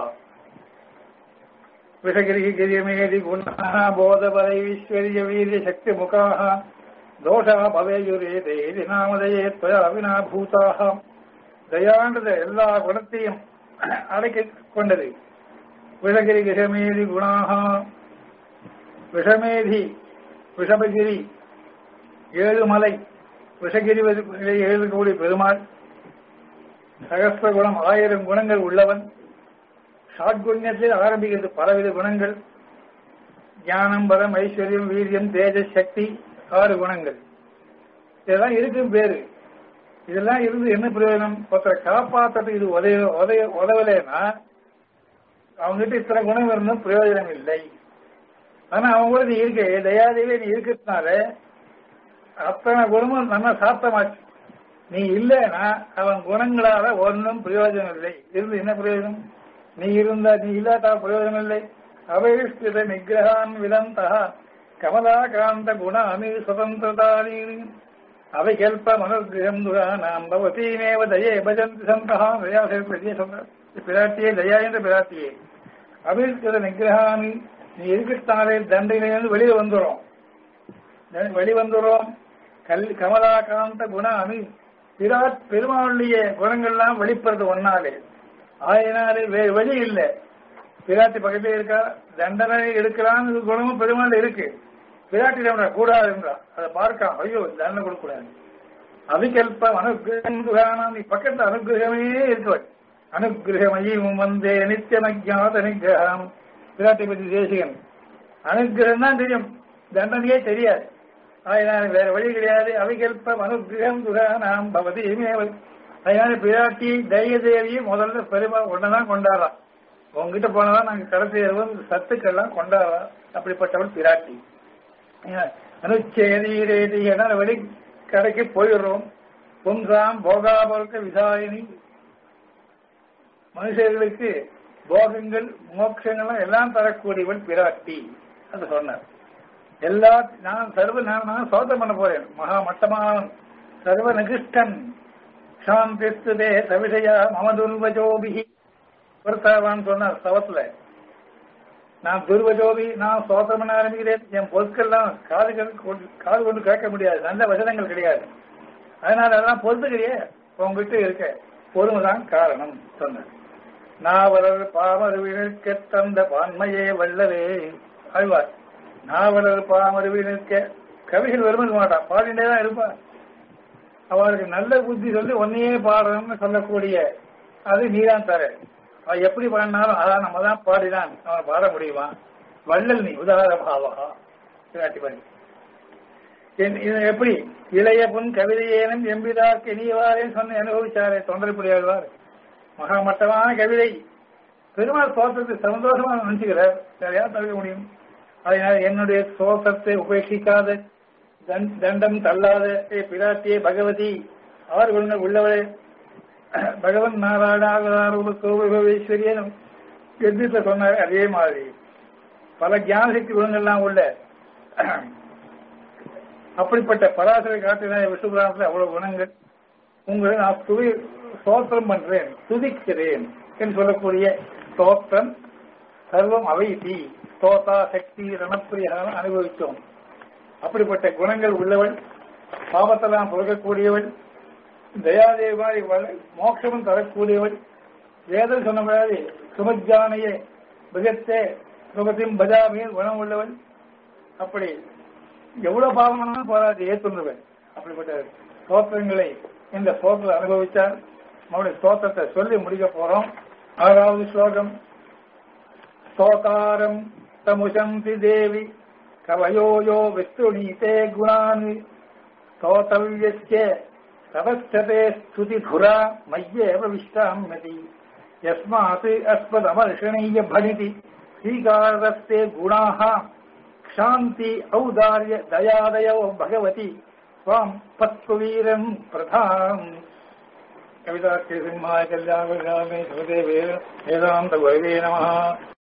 விஷகிரி கிரியமேதி குணாः போதபரைஸ்வர்ய வீரிய சக்தி முகாः தோஷா பவேயுரே தேதி நாமதயே त्वया வினா பூதாக தயாண்டத எல்லா குணத்தையும் அடக்கிக் கொண்டது விஷகிரி கிஷமேதி குணாக விஷமேதி விஷபகிரி ஏழு மலை விஷகிரி எழுதக்கூடிய பெருமாள் சகஸ்ர குணம் ஆயிரம் குணங்கள் உள்ளவன் ஷாட்குண்யத்தில் ஆரம்பிக்கிறது பலவித குணங்கள் ஞானம் பலம் ஐஸ்வர்யம் வீரியம் தேஜஸ் சக்தி ஆறு குணங்கள் இதெல்லாம் இருக்கும் பேரு இதெல்லாம் இருந்து என்ன பிரயோஜனம் ஒருத்தரை காப்பாத்துறதுக்கு இது உதவி உதவி உதவலைன்னா அவங்ககிட்ட இத்தனை குணம் இருந்தும் பிரயோஜனம் இல்லை ஆனா அவங்க கூட நீ இருக்க தயாதேவி நீ இருக்கிறதுனால அத்தனை குணமும் நல்லா சாத்தமாச்சு நீ இல்லைன்னா அவன் குணங்களால ஒன்றும் பிரயோஜனம் இல்லை இருந்து என்ன பிரயோஜனம் நீ இருந்தா நீ இல்லாத பிரயோஜனம் இல்லை அபகிஷ்டித நிகிரகான் விதந்தா கமலாகாந்த குண அமி சுதந்திரதானி அவைகல்ப மனுகிரகம் துரானாம் பவதீமேவ தயே பஜந்தி சந்தா தயா பெரிய சொல்ற பிராட்டியே தயா என்ற பிராட்டியே அபிஷ்டித நிகிரகாமி நீ இருக்கிறதாலே தண்டையிலிருந்து வெளியே வந்துடும் வெளி வந்துடும் கல் கமலாகாந்த குண அமி பிராட் பெருமாளுடைய குணங்கள்லாம் வெளிப்படுறது ஒன்னாலே ஆயினாலே வேறு வழி இல்லை பிராட்டி பக்கத்துல இருக்கா தண்டனை எடுக்கலான்னு குணமும் பெருமாள் இருக்கு பிராட்டியிடம் கூடாது என்றா அதை பார்க்கலாம் ஐயோ தண்டனை கொடுக்கூடாது அவிகல்பம் அனுகிரகம் நீ பக்கத்துல அனுகிரகமே இருக்கவள் அனுகிரகமையும் வந்தே நித்தியம் அஜாத நிகிரகம் பிராட்டி பத்தி தேசிகன் அனுகிரகம் தான் தெரியும் தண்டனையே தெரியாது அதனால வேற வழி கிடையாது அவிகல்பம் அனுகிரகம் துரானாம் பவதி இமேவல் அதனால பிராட்டி தைரியதேவியை முதல்ல பெருமா ஒன்னதான் கொண்டாடுறான் உங்ககிட்ட போனதான் நாங்க கடைசி இரவும் சத்துக்கள்லாம் கொண்டாடுறோம் அப்படிப்பட்டவள் பிராட்டி அனுச்சேதீரேதி என வெளி கடைக்கு போயிடுறோம் புன்சாம் போகாபொருக்க விசாரிணி மனுஷர்களுக்கு போகங்கள் மோட்சங்கள் எல்லாம் தரக்கூடியவள் பிராட்டி அது சொன்னார் எல்லா நான் சர்வ நான் நான் சோதம் பண்ண போறேன் மகா மட்டமானவன் சர்வ நிகிஷ்டன் சாந்திஸ்துதே சவிஷயா மம துர்வஜோபிகி ஒருத்தவான் சொன்னார் சவத்துல நான் துர்வஜோபி நான் சோதம் பண்ண ஆரம்பிக்கிறேன் என் பொருட்கள்லாம் காதுகள் கொண்டு- காது கொண்டு கேட்க முடியாது நல்ல வசனங்கள் கிடையாது அதனால அதெல்லாம் பொறுத்துக்கிறியே உங்ககிட்ட இருக்க பொறுமைதான் காரணம் சொன்னார் நாவலர் பாமருவினுக்கு தந்த பான்மையே வல்லவே ஆழ்வார் நாவலர் பாமருவினுக்க கவிகள் வருமன் மாட்டான் பாடிண்டே தான் இருப்பார் அவருக்கு நல்ல புத்தி சொல்லி ஒன்னையே பாடணும்னு சொல்லக்கூடிய அது நீதான் தர அவன் எப்படி பாடினாலும் அதான் நம்ம தான் பாடினான் அவன் பாட முடியுமா வள்ளல் நீ உதார பாவகா பிராட்டி பாடி என் இது எப்படி இளைய புன் கவிதையேனும் எம்பிதார்க்கு இனியவாரேன்னு சொன்ன அனுபவிச்சாரே தொண்டரைப்படியாழ்வார் மகாமட்டமான கவிதை பெருமாள் சோத்திரத்தை சந்தோஷமா நினைச்சுக்கிறார் வேற யார் தவிர்க்க முடியும் அதனால என்னுடைய சோசத்தை உபேட்சிக்காத தண்- தண்டம் தள்ளாத ஏ பிராட்டியே பகவதி ஆறு குணங்கள் உள்ளவளே பகவன் நாராயணாகராரூபேஸ்வரியனும் எதிர்த்த சொன்னார் அதே மாதிரி பல ஞான சக்தி குணங்கள்லாம் உள்ள அப்படிப்பட்ட பராசரை காட்டின விஷ்ணுபுராணத்தில் அவ்வளவு குணங்கள் உங்களை நான் துதி ஸ்தோத்திரம் பண்றேன் துதிக்கிறேன் என்று சொல்லக்கூடிய ஸ்தோத்திரம் சர்வம் அவைசி ஸ்தோதா சக்தி ரணப்பிரியாக அனுபவித்தோம் அப்படிப்பட்ட குணங்கள் உள்ளவள் பாவத்தெல்லாம் பொறுக்கக்கூடியவள் தயாதேவி மாதிரி வள- மோட்சமும் தரக்கூடியவள் வேதம் சொன்ன மாதிரி சுமஜானையே மிகத்தே சுகத்தையும் பஜாமியும் குணம் உள்ளவள் அப்படி எவ்வளவு பாவமானாலும் போராது ஏற்றுள்ளவன் அப்படிப்பட்ட ஸ்தோத்திரங்களை இந்த ஸ்தோத்திரம் அனுபவித்தார் அவருடைய ஸ்தோத்திரத்தை சொல்லி முடிக்க போறோம் ஆறாவது ஸ்லோகம் ஸ்தோதாரம் தமுசந்தி தேவி கவயோ யோ விஷ்ணுநீதே குணான் ஸ்தோதவ்யஸ்ய தவஸ்ததே ஸ்துதிபுரா மய்யேவ விஷ்டாம்யதி யஸ்மாத் அஸ்மதமர்ஷணீய பணிதி ஸ்ரீகாரஸ்தே குணாः क्षान्ति औदार्य दयादयो भगवति त्वां पत्ववीरं प्रधाम् कविता सिंहाय कल्याण सुदेवे वेदान्त गुरवे नमः